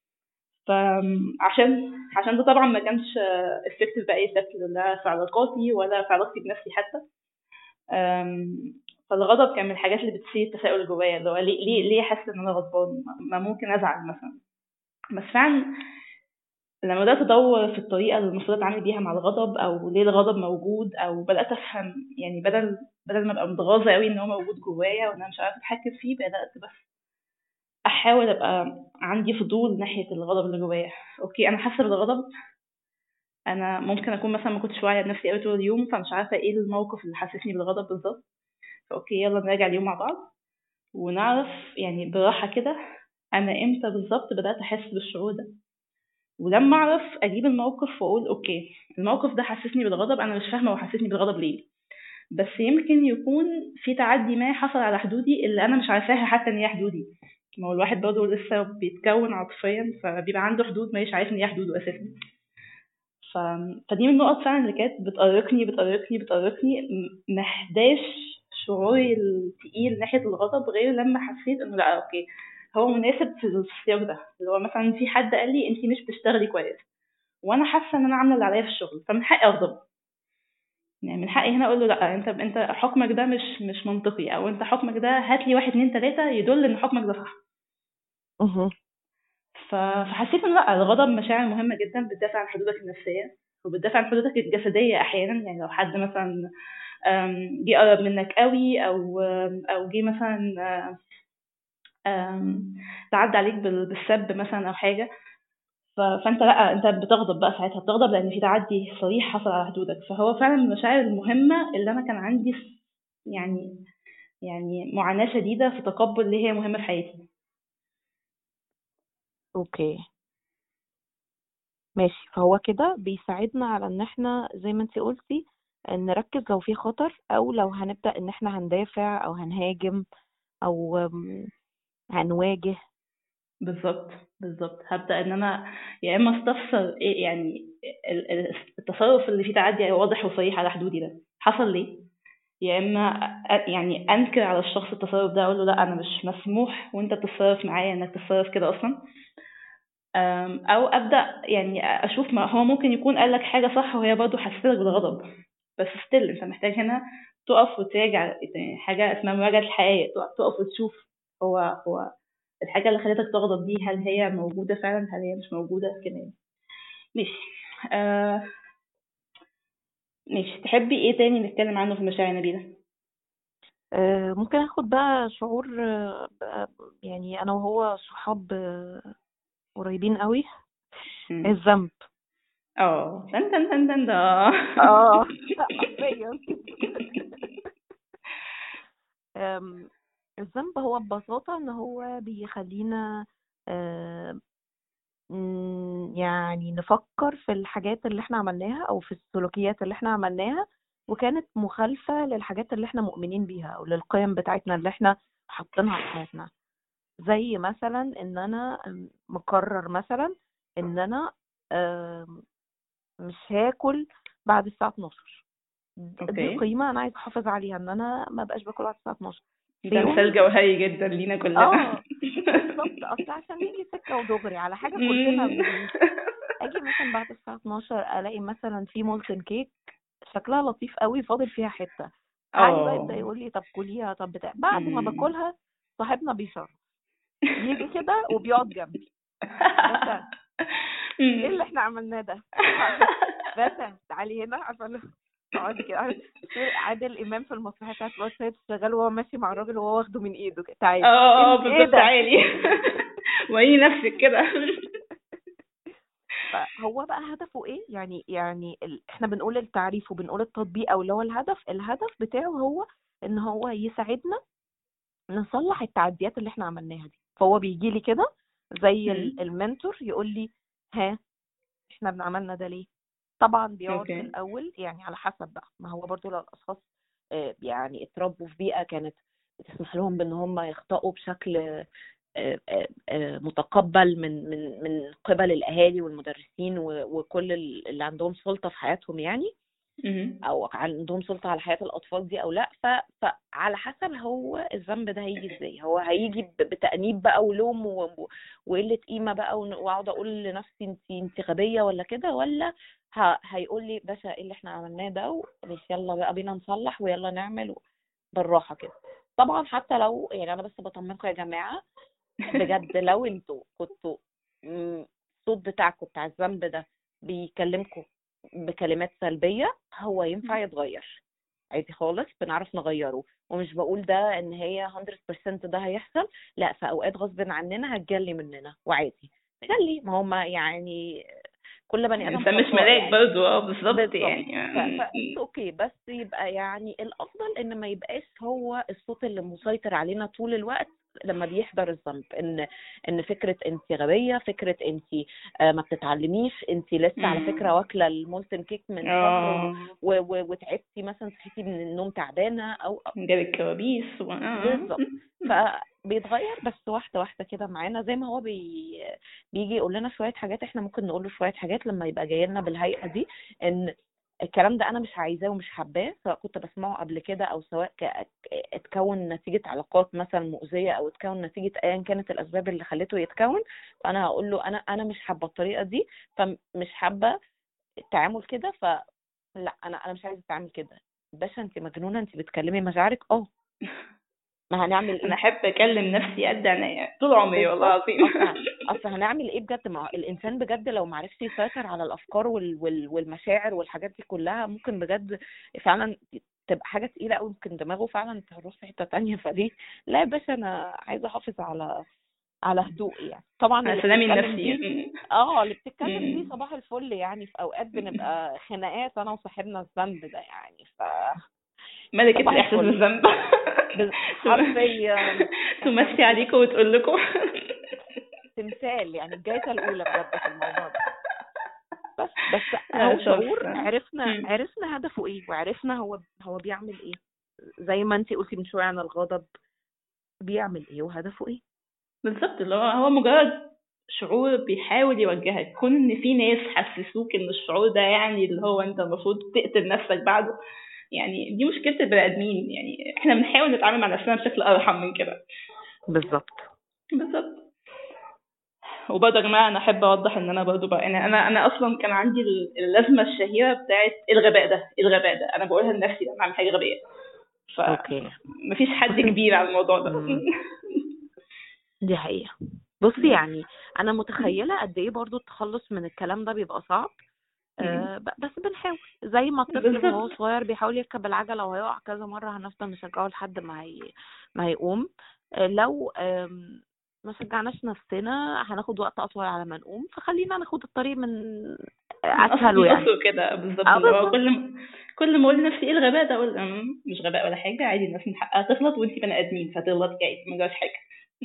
فعشان عشان ده طبعا ما كانش افكتيف باي شكل لا في علاقاتي ولا في علاقتي بنفسي حتى أم، فالغضب كان من الحاجات اللي بتثير التساؤل جوايا اللي هو ليه ليه ليه حاسه ان انا غضبان ما ممكن ازعل مثلا بس فعلا لما بدأت أدور في الطريقة اللي المفروض أتعامل بيها مع الغضب أو ليه الغضب موجود أو بدأت أفهم يعني بدل بدل ما أبقى متغاظة قوي إن هو موجود جوايا وإن أنا مش عارفة أتحكم فيه بدأت بس أحاول أبقى عندي فضول ناحية الغضب اللي جوايا أوكي أنا حاسة بالغضب أنا ممكن أكون مثلا ما كنتش واعية بنفسي قوي طول اليوم فمش عارفة إيه الموقف اللي حسسني بالغضب بالظبط فأوكي يلا نراجع اليوم مع بعض ونعرف يعني براحة كده أنا إمتى بالظبط بدأت أحس بالشعور ده ولما اعرف اجيب الموقف واقول اوكي الموقف ده حسسني بالغضب انا مش فاهمه هو حسسني بالغضب ليه بس يمكن يكون في تعدي ما حصل على حدودي اللي انا مش عارفاها حتى ان هي حدودي ما هو الواحد برضه لسه بيتكون عاطفيا فبيبقى عنده حدود مش عارف ان هي حدوده اساسا ف... فدي من النقط فعلا اللي كانت بتأرقني بتأرقني بتأرقني م- محداش شعوري التقيل ناحية الغضب غير لما حسيت انه لا اوكي هو مناسب في السياق ده اللي هو مثلا في حد قال لي انت مش بتشتغلي كويس وانا حاسه ان انا عامله اللي عليا في الشغل فمن حقي اغضب يعني من حقي هنا اقول له لا انت انت حكمك ده مش مش منطقي او انت حكمك ده هات لي واحد اتنين تلاته يدل ان حكمك ده صح مهم. ف- فحسيت ان لا الغضب مشاعر مهمه جدا بتدافع عن حدودك النفسيه وبتدافع عن حدودك الجسديه احيانا يعني لو حد مثلا أم، جه قرب منك قوي او او جه مثلا آم، تعدي عليك بال- بالسب مثلا او حاجه ف- فانت لا انت بتغضب بقى ساعتها بتغضب لان في تعدي صريح حصل على حدودك فهو فعلا من المشاعر المهمه اللي انا كان عندي يعني يعني معاناه شديده في تقبل اللي هي مهمه في حياتي اوكي ماشي فهو كده بيساعدنا على ان احنا زي ما انتي قلتي نركز لو في خطر او لو هنبدأ ان احنا هندافع او هنهاجم او أم، هنواجه بالظبط بالظبط هبدأ ان انا يا اما استفسر ايه يعني ال- ال- التصرف اللي فيه تعدي واضح وصريح على حدودي ده حصل ليه يا اما أ- يعني انكر على الشخص التصرف ده اقول له لا انا مش مسموح وانت بتتصرف معايا انك تتصرف كده اصلا أم، او ابدا يعني اشوف ما هو ممكن يكون قال لك حاجه صح وهي برضه حسستك بالغضب بس ستيل انت محتاج هنا تقف وتراجع يعني حاجه اسمها مراجعه الحقائق تقف تقف وتشوف هو هو الحاجه اللي خلتك تغضب دي هل هي موجوده فعلا هل هي مش موجوده كده يعني. ماشي آه ماشي تحبي ايه تاني نتكلم عنه في المشاعر يا نبيله أه، ممكن اخد بقى شعور أه، بقى- يعني انا وهو صحاب أه، قريبين قوي مم. الذنب اه دن دن دن دن دا اه حرفيا أم، الذنب هو ببساطة ان هو بيخلينا أم، مم، يعني نفكر في الحاجات اللي احنا عملناها او في السلوكيات اللي احنا عملناها وكانت مخالفة للحاجات اللي احنا مؤمنين بيها او للقيم بتاعتنا اللي احنا حاطينها في حياتنا زي مثلا ان انا أم، مقرر مثلا ان انا أم، مش هاكل بعد الساعة 12 دي اوكي قيمة انا عايزة احافظ عليها ان انا ما بقاش باكل بعد الساعة 12 في ده يوم مثال جوهري جدا لينا كلنا اه بالظبط اصل عشان نيجي سكة ودغري على حاجة كلنا مم. بن... اجي مثلا بعد الساعة 12 الاقي مثلا في مولتن كيك شكلها لطيف قوي فاضل فيها حتة علي بقى يبدأ اه يقول لي طب كليها طب بتاع بعد ما مم. باكلها صاحبنا بيشرب يجي كده وبيقعد جنبي بس ايه اللي احنا عملناه ده بس تعالي هنا عشان تقعدي كده عارف عادل امام في المسرحيه بتاعت الواد سيد شغال وهو ماشي مع الراجل وهو واخده من ايده كده. تعالي اه اه انت ايه بالظبط ده عالي وعيني نفسك كده فهو بقى هدفه ايه يعني يعني ال... احنا بنقول التعريف وبنقول التطبيق او اللي هو الهدف الهدف بتاعه هو ان هو يساعدنا نصلح التعديات اللي احنا عملناها دي فهو بيجي لي كده زي ال- مم. المنتور يقول لي ها احنا بنعملنا ده ليه طبعا بيقعد في اوكي الاول يعني على حسب بقى ما هو برضو لو الاشخاص آه، يعني اتربوا في بيئه كانت بتسمح لهم بان هم يخطئوا بشكل آه، آه، آه، متقبل من من من قبل الاهالي والمدرسين و- وكل ال- اللي عندهم سلطه في حياتهم يعني مم. او عندهم سلطه على حياه الاطفال دي او لا ف- فعلى حسب هو الذنب ده هيجي ازاي هو هيجي ب- بتانيب بقى ولوم و- وقله قيمه بقى ون- واقعد اقول لنفسي انت انت غبيه ولا كده ولا ه- هيقول لي باشا ايه اللي احنا عملناه ده مش يلا بقى بينا نصلح ويلا نعمل بالراحه كده طبعا حتى لو يعني انا بس بطمنكم يا جماعه بجد لو انتوا كنتوا مم، الصوت بتاعكم بتاع الذنب ده بيكلمكم بكلمات سلبية هو ينفع يتغير عادي خالص بنعرف نغيره ومش بقول ده ان هي 100% ده هيحصل لا في اوقات غصب عننا هتجلي مننا وعادي تجلي ما هم يعني كل بني ادم الانسان مش خطاء ملاك يعني برضه اه بالظبط بالظبط يعني ف- ف اوكي بس يبقى يعني الافضل ان ما يبقاش هو الصوت اللي مسيطر علينا طول الوقت لما بيحضر الذنب ان ان فكره انت غبيه فكره انت آه، ما بتتعلميش انت لسه على مم. فكره واكله المولتن كيك من شهر اه و- و- و- وتعبتي مثلا صحيتي من النوم تعبانه او جاب الكوابيس و... آه. بالظبط فبيتغير بس واحده واحده كده معانا زي ما هو بي بيجي يقول لنا شويه حاجات احنا ممكن نقول له شويه حاجات لما يبقى جاي لنا بالهيئه دي ان الكلام ده انا مش عايزاه ومش حباه سواء كنت بسمعه قبل كده او سواء ك- اتكون نتيجه علاقات مثلا مؤذيه او اتكون نتيجه ايا كانت الاسباب اللي خلته يتكون فانا هقول له انا انا مش حابه الطريقه دي فمش حابه التعامل كده فلا انا انا مش عايزه اتعامل كده باشا انت مجنونه انت بتكلمي مشاعرك اه ما هنعمل انا ايه احب اكلم نفسي قد عينيا طول عمري والله بالظبط العظيم اصل اصل هنعمل ايه بجد ما هو الانسان بجد لو ما عرفش يسيطر على الافكار وال... وال... والمشاعر والحاجات دي كلها ممكن بجد فعلا تبقى حاجه تقيله قوي ممكن دماغه فعلا تروح في حته تانية فدي لا يا باشا انا عايزه احافظ على على هدوء يعني طبعا على اللي سلامي بتتكلم النفسي دي م. اه اللي بتتكلم دي م. صباح الفل يعني في اوقات بنبقى خناقات انا وصاحبنا الذنب ده يعني ف ملكة صباح الإحساس الفل بالذنب بال- حرفيا احنا تمسي عليكم وتقول لكم تمثال يعني الجايزه الاولى بجد في الموضوع ده بس بس لا، هو شعور شاطرة. عرفنا مم. عرفنا هدفه ايه وعرفنا هو هو بيعمل ايه زي ما انتي قلتي من شويه عن الغضب بيعمل ايه وهدفه ايه بالظبط اللي هو هو مجرد شعور بيحاول يوجهك كون ان في ناس حسسوك ان الشعور ده يعني اللي هو انت المفروض تقتل نفسك بعده يعني دي مشكلة البني ادمين يعني احنا بنحاول نتعامل مع نفسنا بشكل ارحم من كده بالظبط بالظبط وبرضه يا جماعه انا احب اوضح ان انا برضه بقى يعني انا انا اصلا كان عندي ال- اللازمه الشهيره بتاعت إيه الغباء ده إيه الغباء ده انا بقولها لنفسي لما اعمل حاجه غبيه اوكي فمفيش حد كبير على الموضوع ده مم. دي حقيقه بصي يعني انا متخيله قد ايه برضو التخلص من الكلام ده بيبقى صعب آه ب- بس بنحاول زي ما الطفل بالظبط. وهو صغير بيحاول يركب العجله وهيقع كذا مره هنفضل نشجعه لحد ما هي ما هيقوم آه لو آم، ما شجعناش نفسنا هناخد وقت اطول على ما نقوم فخلينا ناخد الطريق من اسهل أصل- يعني أصله كده بالظبط آه، اللي هو بالظبط. كل ما كل ما اقول لنفسي ايه الغباء ده اقول أمم، مش غباء ولا حاجه عادي الناس من حقها تغلط وانت بني ادمين فتغلط عادي ما جراش حاجه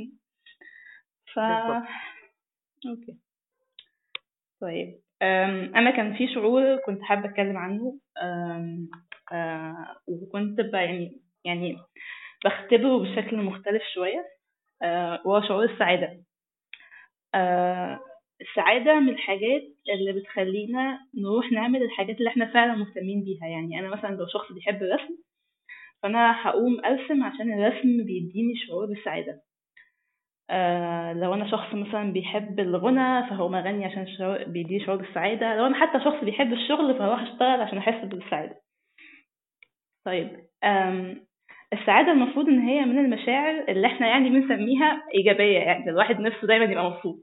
ف بالظبط. اوكي طيب أم، انا كان في شعور كنت حابه اتكلم عنه أم، آه، وكنت ب- يعني يعني بختبره بشكل مختلف شويه آه، وهو شعور السعاده آه، السعادة من الحاجات اللي بتخلينا نروح نعمل الحاجات اللي احنا فعلا مهتمين بيها يعني أنا مثلا لو شخص بيحب الرسم فأنا هقوم أرسم عشان الرسم بيديني شعور بالسعادة آه لو أنا شخص مثلا بيحب الغنى فهقوم أغني عشان شعور بيديني شعور بالسعادة لو أنا حتى شخص بيحب الشغل فهروح أشتغل عشان أحس بالسعادة طيب آم، السعادة المفروض إن هي من المشاعر اللي احنا يعني بنسميها إيجابية يعني الواحد نفسه دايما يبقى مبسوط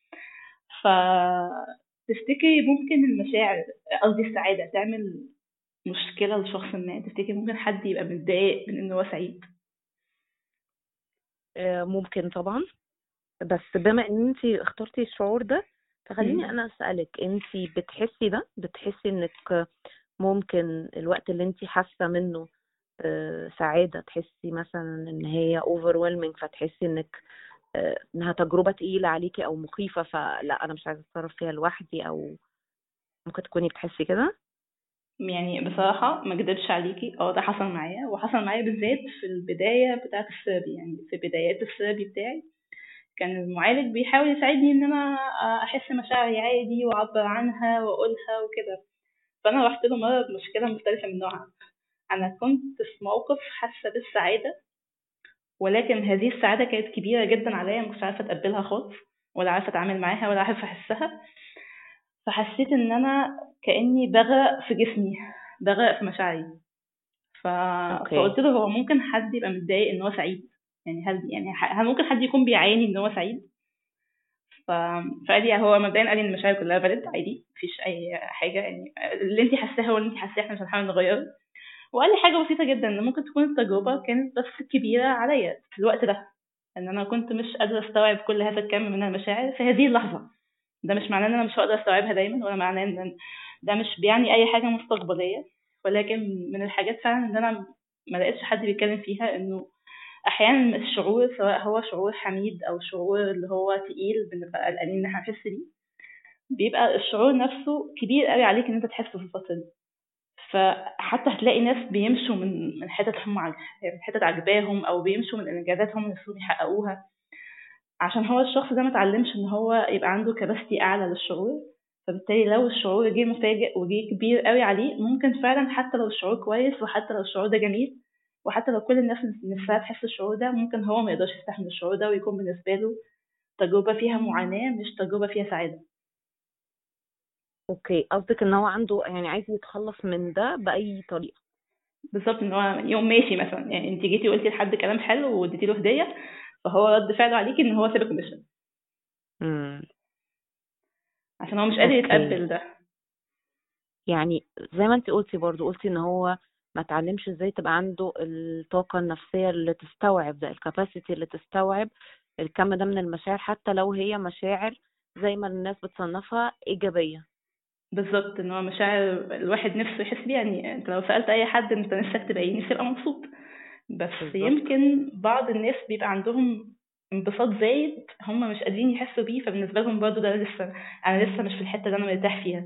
فتفتكري ممكن المشاعر قصدي السعادة تعمل مشكلة لشخص ما تفتكري ممكن حد يبقى متضايق من إن هو سعيد آه، ممكن طبعا بس بما ان انت اخترتي الشعور ده فخليني مم. انا اسالك انت بتحسي ده بتحسي انك ممكن الوقت اللي انت حاسه منه آه، سعاده تحسي مثلا ان هي overwhelming فتحسي انك آه، انها تجربه تقيله عليكي او مخيفه فلا انا مش عايزه اتصرف فيها لوحدي او ممكن تكوني بتحسي كده يعني بصراحة ما اكدبش عليكي اه ده حصل معايا وحصل معايا بالذات في البداية بتاعة الثيرابي يعني في بدايات الثيرابي بتاعي كان المعالج بيحاول يساعدني ان انا احس مشاعري عادي واعبر عنها واقولها وكده فانا رحت له مرة بمشكلة مختلفة من نوعها انا كنت في موقف حاسة بالسعادة ولكن هذه السعادة كانت كبيرة جدا عليا ما كنتش عارفة اتقبلها خالص ولا عارفة اتعامل معاها ولا عارفة احسها فحسيت ان انا كاني بغرق في جسمي بغرق في مشاعري ف... أوكي. فقلت له هو ممكن حد يبقى متضايق ان هو سعيد يعني هل يعني ح- هل ممكن حد يكون بيعاني ان هو سعيد ف... فقال لي هو مبدئيا قال لي ان المشاعر كلها فاليد عادي مفيش اي حاجه يعني اللي انت حاساه هو اللي انت حاساه احنا مش هنحاول نغيره وقال لي حاجه بسيطه جدا ان ممكن تكون التجربه كانت بس كبيره عليا في الوقت ده ان انا كنت مش قادره استوعب كل هذا الكم من المشاعر في هذه اللحظه ده مش معناه ان انا مش هقدر استوعبها دايما ولا معناه ان ده مش بيعني اي حاجه مستقبليه ولكن من الحاجات فعلا ان انا ما لقيتش حد بيتكلم فيها انه احيانا الشعور سواء هو شعور حميد او شعور اللي هو تقيل بنبقى قلقانين ان احنا نحس بيه بيبقى الشعور نفسه كبير قوي عليك ان انت تحسه في الفتره دي فحتى هتلاقي ناس بيمشوا من من حتت هم عج... من حتت عجباهم او بيمشوا من انجازات هم نفسهم يحققوها عشان هو الشخص ده ما اتعلمش ان هو يبقى عنده كباستي اعلى للشعور فبالتالي لو الشعور جه مفاجئ وجه كبير قوي عليه ممكن فعلا حتى لو الشعور كويس وحتى لو الشعور ده جميل وحتى لو كل الناس نفسها تحس الشعور ده ممكن هو ما يقدرش يستحمل الشعور ده ويكون بالنسبة له تجربة فيها معاناة مش تجربة فيها سعادة اوكي قصدك ان هو عنده يعني عايز يتخلص من ده باي طريقه بالظبط ان هو يوم ماشي مثلا يعني انت جيتي قلتي لحد كلام حلو واديتي له هدية فهو رد فعله عليكي ان هو سيبك مشى امم عشان هو مش قادر أوكي. يتقبل ده يعني زي ما انت قلتي برضو قلتي ان هو ما اتعلمش ازاي تبقى عنده الطاقة النفسية اللي تستوعب ده الكاباسيتي اللي تستوعب الكم ده من المشاعر حتى لو هي مشاعر زي ما الناس بتصنفها إيجابية بالظبط ان هو مشاعر الواحد نفسه يحس بيها يعني انت لو سألت اي حد انت نفسك تبقى ايه نفسي ابقى مبسوط بس بالظبط. يمكن بعض الناس بيبقى عندهم انبساط زايد هم مش قادرين يحسوا بيه فبالنسبة لهم برضه ده لسه انا لسه مش في الحتة اللي انا مرتاح فيها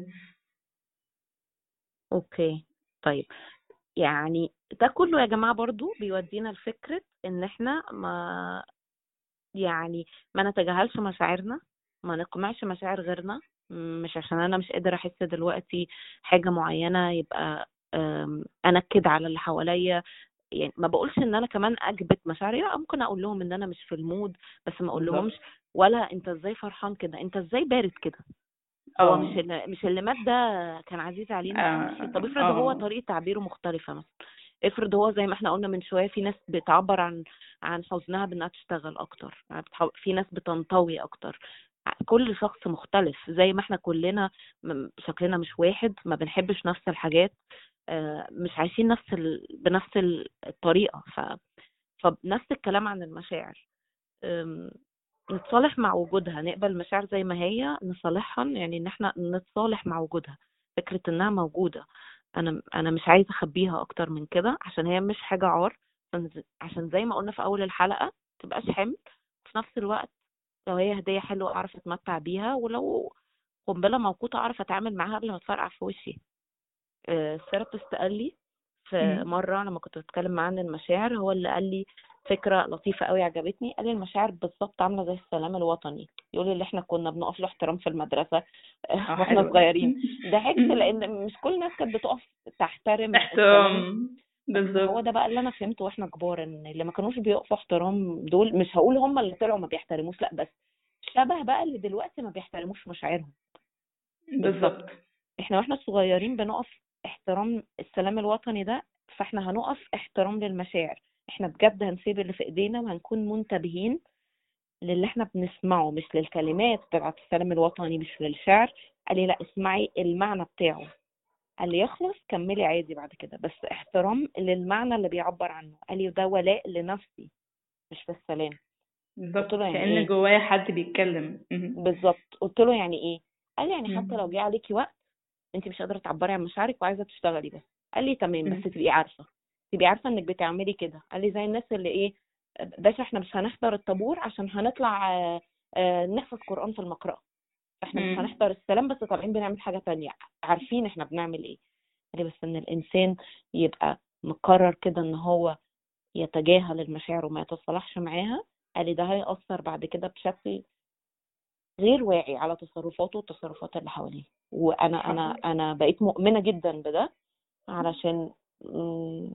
اوكي طيب يعني ده كله يا جماعة برضو بيودينا لفكرة ان احنا ما يعني ما نتجاهلش مشاعرنا ما نقمعش مشاعر غيرنا مش عشان انا مش قادر احس دلوقتي حاجة معينة يبقى أم، انكد على اللي حواليا يعني ما بقولش ان انا كمان اجبت مشاعري لا ممكن اقول لهم ان انا مش في المود بس ما اقول بالظبط. لهمش ولا انت ازاي فرحان كده انت ازاي بارد كده هو اه مش اللي مش اللي مات ده كان عزيز علينا آه، ماشي طب افرض هو آه. طريقة تعبيره مختلفة مثلا افرض هو زي ما احنا قلنا من شوية في ناس بتعبر عن عن حزنها بانها تشتغل اكتر يعني بتحو- في ناس بتنطوي اكتر كل شخص مختلف زي ما احنا كلنا م- شكلنا مش واحد ما بنحبش نفس الحاجات آه، مش عايشين نفس ال... بنفس ال- الطريقة ف... فنفس الكلام عن المشاعر أم، نتصالح مع وجودها نقبل المشاعر زي ما هي نصالحها يعني ان احنا نتصالح مع وجودها فكرة انها موجودة انا انا مش عايزة اخبيها اكتر من كده عشان هي مش حاجة عار عشان- عشان زي ما قلنا في اول الحلقة تبقاش حمل في نفس الوقت لو هي هدية حلوة اعرف اتمتع بيها ولو قنبلة موقوتة اعرف اتعامل معاها قبل ما تفرقع في وشي آه، الثيرابيست قال لي في مم. مرة لما كنت بتكلم معاه عن المشاعر هو اللي قال لي فكرة لطيفة قوي عجبتني قال لي المشاعر بالظبط عاملة زي السلام الوطني يقول لي اللي احنا كنا بنقف له احترام في المدرسة اه واحنا حلو صغيرين ضحكت لان مش كل الناس كانت بتقف تحترم السلام احترام هو بالظبط ده بقى اللي انا فهمته واحنا كبار ان اللي ما كانوش بيقفوا احترام دول مش هقول هم اللي طلعوا ما بيحترموش لا بس شبه بقى اللي دلوقتي ما بيحترموش مشاعرهم بالظبط احنا واحنا صغيرين بنقف احترام السلام الوطني ده فاحنا هنقف احترام للمشاعر احنا بجد هنسيب اللي في ايدينا وهنكون منتبهين للي احنا بنسمعه مش للكلمات بتاعت السلام الوطني مش للشعر قال لي لا اسمعي المعنى بتاعه قال لي يخلص كملي عادي بعد كده بس احترام للمعنى اللي بيعبر عنه قال لي ده ولاء لنفسي مش في السلام بالظبط قلت له يعني كأن ايه جوايا حد بيتكلم مهم. بالظبط قلت له يعني ايه قال لي يعني حتى لو مم. جه عليكي وقت انت مش قادره تعبري عن مشاعرك وعايزه تشتغلي بس قال لي تمام مم. بس تبقي عارفه تبقي عارفه انك بتعملي كده قال لي زي الناس اللي ايه باشا احنا مش هنحضر الطابور عشان هنطلع آه، آه، نحفظ قرآن في المقرأة احنا مش مم. هنحضر السلام بس طالعين بنعمل حاجة تانية عارفين احنا بنعمل ايه قال لي بس ان الانسان يبقى مقرر كده ان هو يتجاهل المشاعر وما يتصالحش معاها قال لي ده هيأثر بعد كده بشكل غير واعي على تصرفاته والتصرفات اللي حواليه وانا انا حصل انا بقيت مؤمنة جدا بده علشان مم،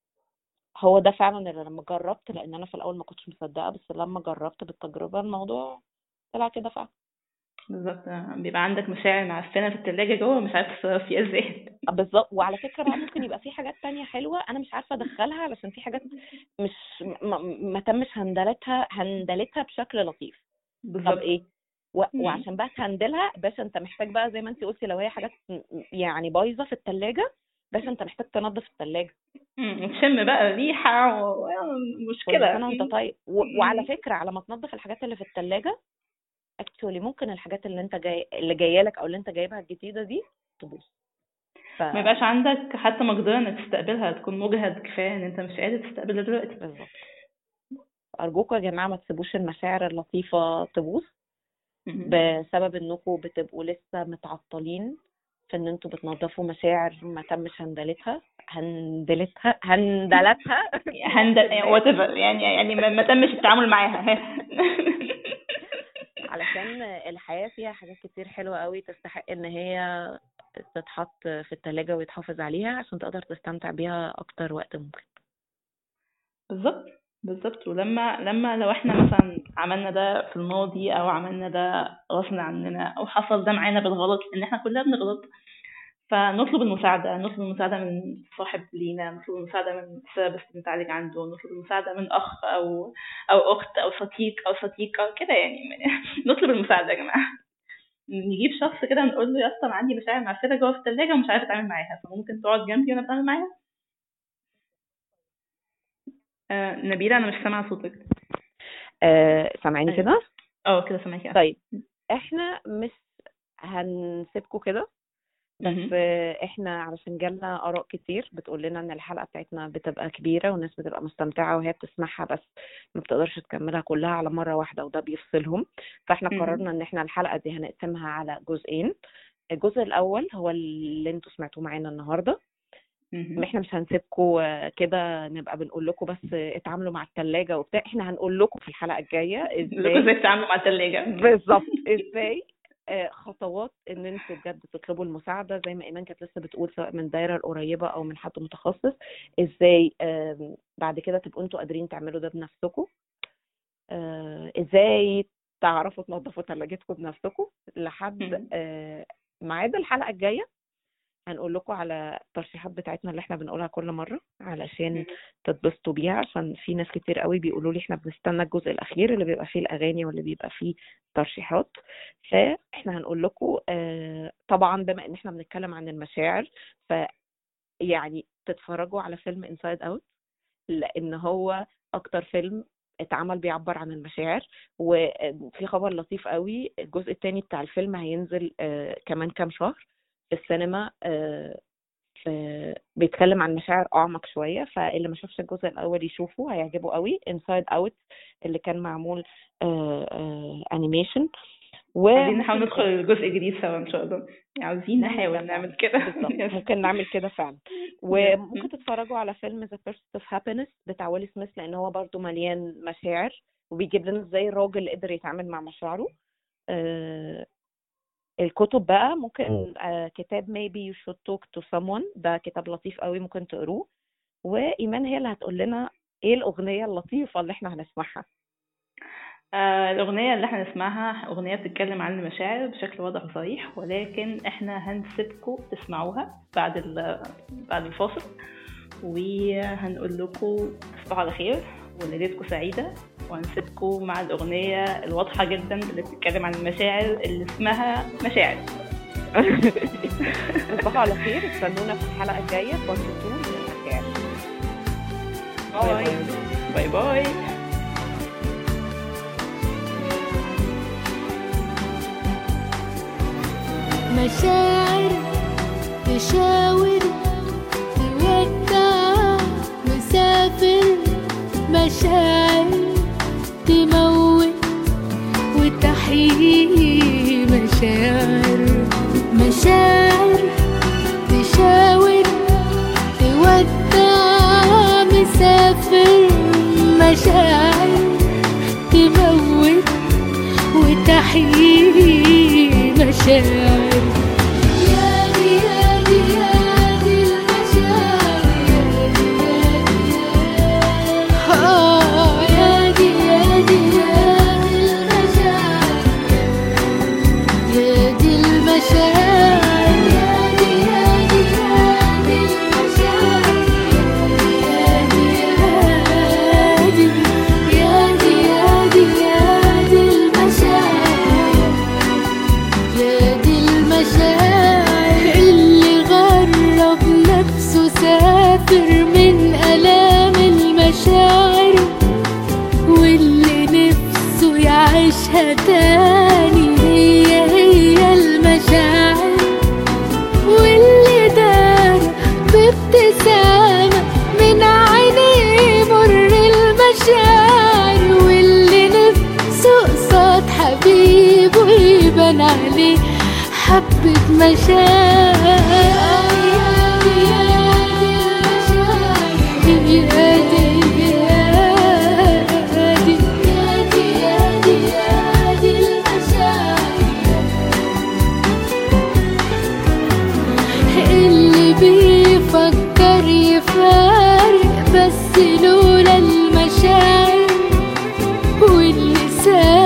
هو ده فعلا اللي لما جربت لان انا في الاول ما كنتش مصدقة بس لما جربت بالتجربة الموضوع طلع كده فعلا بالظبط بيبقى عندك مشاعر معفنة في التلاجة جوه مش عارف تتصرف فيها ازاي بالظبط وعلى فكرة بقى ممكن يبقى في حاجات تانية حلوة انا مش عارفة ادخلها علشان في حاجات مش ما, ما تمش هندلتها هندلتها بشكل لطيف طب بالظبط ايه و... مم. وعشان بقى تهندلها باشا انت محتاج بقى زي ما انت قلتي لو هي حاجات م- يعني بايظه في التلاجة باشا انت محتاج تنظف التلاجة مم. وتشم بقى ريحة و- كل مشكلة سنه وانت مم. طيب و... وعلى مم. فكره على ما تنظف الحاجات اللي في التلاجة اكشولي ممكن الحاجات اللي انت جاي اللي جايه لك او اللي انت جايبها الجديده دي تبوظ ف ما يبقاش عندك حتى مقدرة انك تستقبلها تكون مجهد كفاية ان انت مش قادر تستقبلها دلوقتي بالظبط ارجوكم يا جماعه ما تسيبوش المشاعر اللطيفه تبوظ مم. بسبب انكم بتبقوا لسه متعطلين في ان انتوا بتنظفوا مشاعر ما تمش هندلتها هندلتها هندلتها هندل وات ايفر يعني يعني ما ما تمش التعامل معاها علشان الحياة فيها حاجات كتير حلوة قوي تستحق ان هي تتحط في التلاجة ويتحافظ عليها عشان تقدر تستمتع بيها اكتر وقت ممكن بالظبط بالظبط ولما لما لو احنا مثلا عملنا ده في الماضي او عملنا ده غصب عننا او حصل ده معانا بالغلط لان احنا كلنا بنغلط فنطلب المساعدة نطلب المساعدة من صاحب لينا نطلب المساعدة من ثيرابيست بنتعالج عنده نطلب المساعدة من أخ أو أو أخت أو صديق أو صديقة كده يعني نطلب المساعدة يا جماعة نجيب شخص كده نقول له يا اسطى انا عندي مشاعر معفنه جوه في الثلاجه ومش عارفه اتعامل معاها فممكن تقعد جنبي وانا بتعامل معاها آه نبيلة أنا مش سامعة صوتك آه سامعيني أيوة. كده اه كده سامعاكي طيب احنا مش هنسيبكم كده بس مهم. آه، احنا علشان جالنا اراء كتير بتقول لنا ان الحلقه بتاعتنا بتبقى كبيره والناس بتبقى مستمتعه وهي بتسمعها بس ما بتقدرش تكملها كلها على مره واحده وده بيفصلهم فاحنا مهم. قررنا ان احنا الحلقه دي هنقسمها على جزئين الجزء الاول هو اللي انتوا سمعتوه معانا النهارده مهم. احنا مش هنسيبكم كده نبقى بنقول لكم بس اتعاملوا مع الثلاجه وبتاع احنا هنقول لكم في الحلقه الجايه لكم ازاي ازاي تتعاملوا مع الثلاجة بالظبط ازاي آه، خطوات ان انتوا بجد تطلبوا المساعده زي ما ايمان كانت لسه بتقول سواء من الدايره القريبه او من حد متخصص ازاي آم، بعد كده تبقوا انتوا قادرين تعملوا ده بنفسكم آه، ازاي تعرفوا تنظفوا ثلاجتكم بنفسكم لحد مم. آه، ميعاد الحلقه الجايه هنقول لكم على الترشيحات بتاعتنا اللي احنا بنقولها كل مره علشان تتبسطوا بيها عشان في ناس كتير قوي بيقولوا لي احنا بنستنى الجزء الاخير اللي بيبقى فيه الاغاني واللي بيبقى فيه ترشيحات فاحنا هنقول لكم آه، طبعا بما ان احنا بنتكلم عن المشاعر ف يعني تتفرجوا على فيلم انسايد اوت لان هو اكتر فيلم اتعمل بيعبر عن المشاعر وفي خبر لطيف قوي الجزء الثاني بتاع الفيلم هينزل آه، كمان كام شهر في السينما آه، في بيتكلم عن مشاعر اعمق شويه فاللي ما شافش الجزء الاول يشوفه هيعجبه قوي انسايد اوت اللي كان معمول انيميشن عايزين نحاول ندخل الجزء الجديد سوا ان شاء الله عاوزين نعمل نحاول ده نعمل كده بالظبط Yes. ممكن نعمل كده فعلا وممكن تتفرجوا على فيلم ذا بيرست اوف هابينس بتاع ويل سميث لان هو برضو مليان مشاعر وبيجيب لنا ازاي الراجل قدر يتعامل مع مشاعره آه الكتب بقى ممكن آه كتاب maybe you should talk to someone ده كتاب لطيف قوي ممكن تقروه وايمان هي اللي هتقول لنا ايه الاغنيه اللطيفه اللي احنا هنسمعها آه الأغنية اللي احنا نسمعها أغنية بتتكلم عن المشاعر بشكل واضح وصريح ولكن احنا هنسيبكم تسمعوها بعد ال- بعد الفاصل وهنقول لكم تصبحوا على خير وليلتكم سعيدة وهنسيبكم مع الأغنية الواضحة جدا اللي بتتكلم عن المشاعر اللي اسمها مشاعر تصبحوا على خير استنونا في الحلقه الجايه بارت 2 من المشاعر باي باي باي مشاعر تشاور تودع مسافر مشاعر تموت وتحيي مشاعر مشاعر تشاور تودع مسافر مشاعر تموت وتحيي مشاعر يا دي يا دي يا دي المشاعر يا دي يا دي يا دي المشاعر يا دي المشاعر يا دي يا دي يا دي المشاعر يا دي يا دي يا دي يا دي المشاعر يا دي المشاعر اللي غرب نفسه سافر من آلام المشاعر واللي نفسه يعيشها تاني هي هي المشاعر واللي دار بابتسامة من عينيه مر المشاعر واللي نفسه قصاد حبيبه يبان عليه حبة مشاعر يا دي يا دي يا دي يا دي يا دي المشاعر اللي بيفكر يفارق بس لولا المشاعر واللي ساب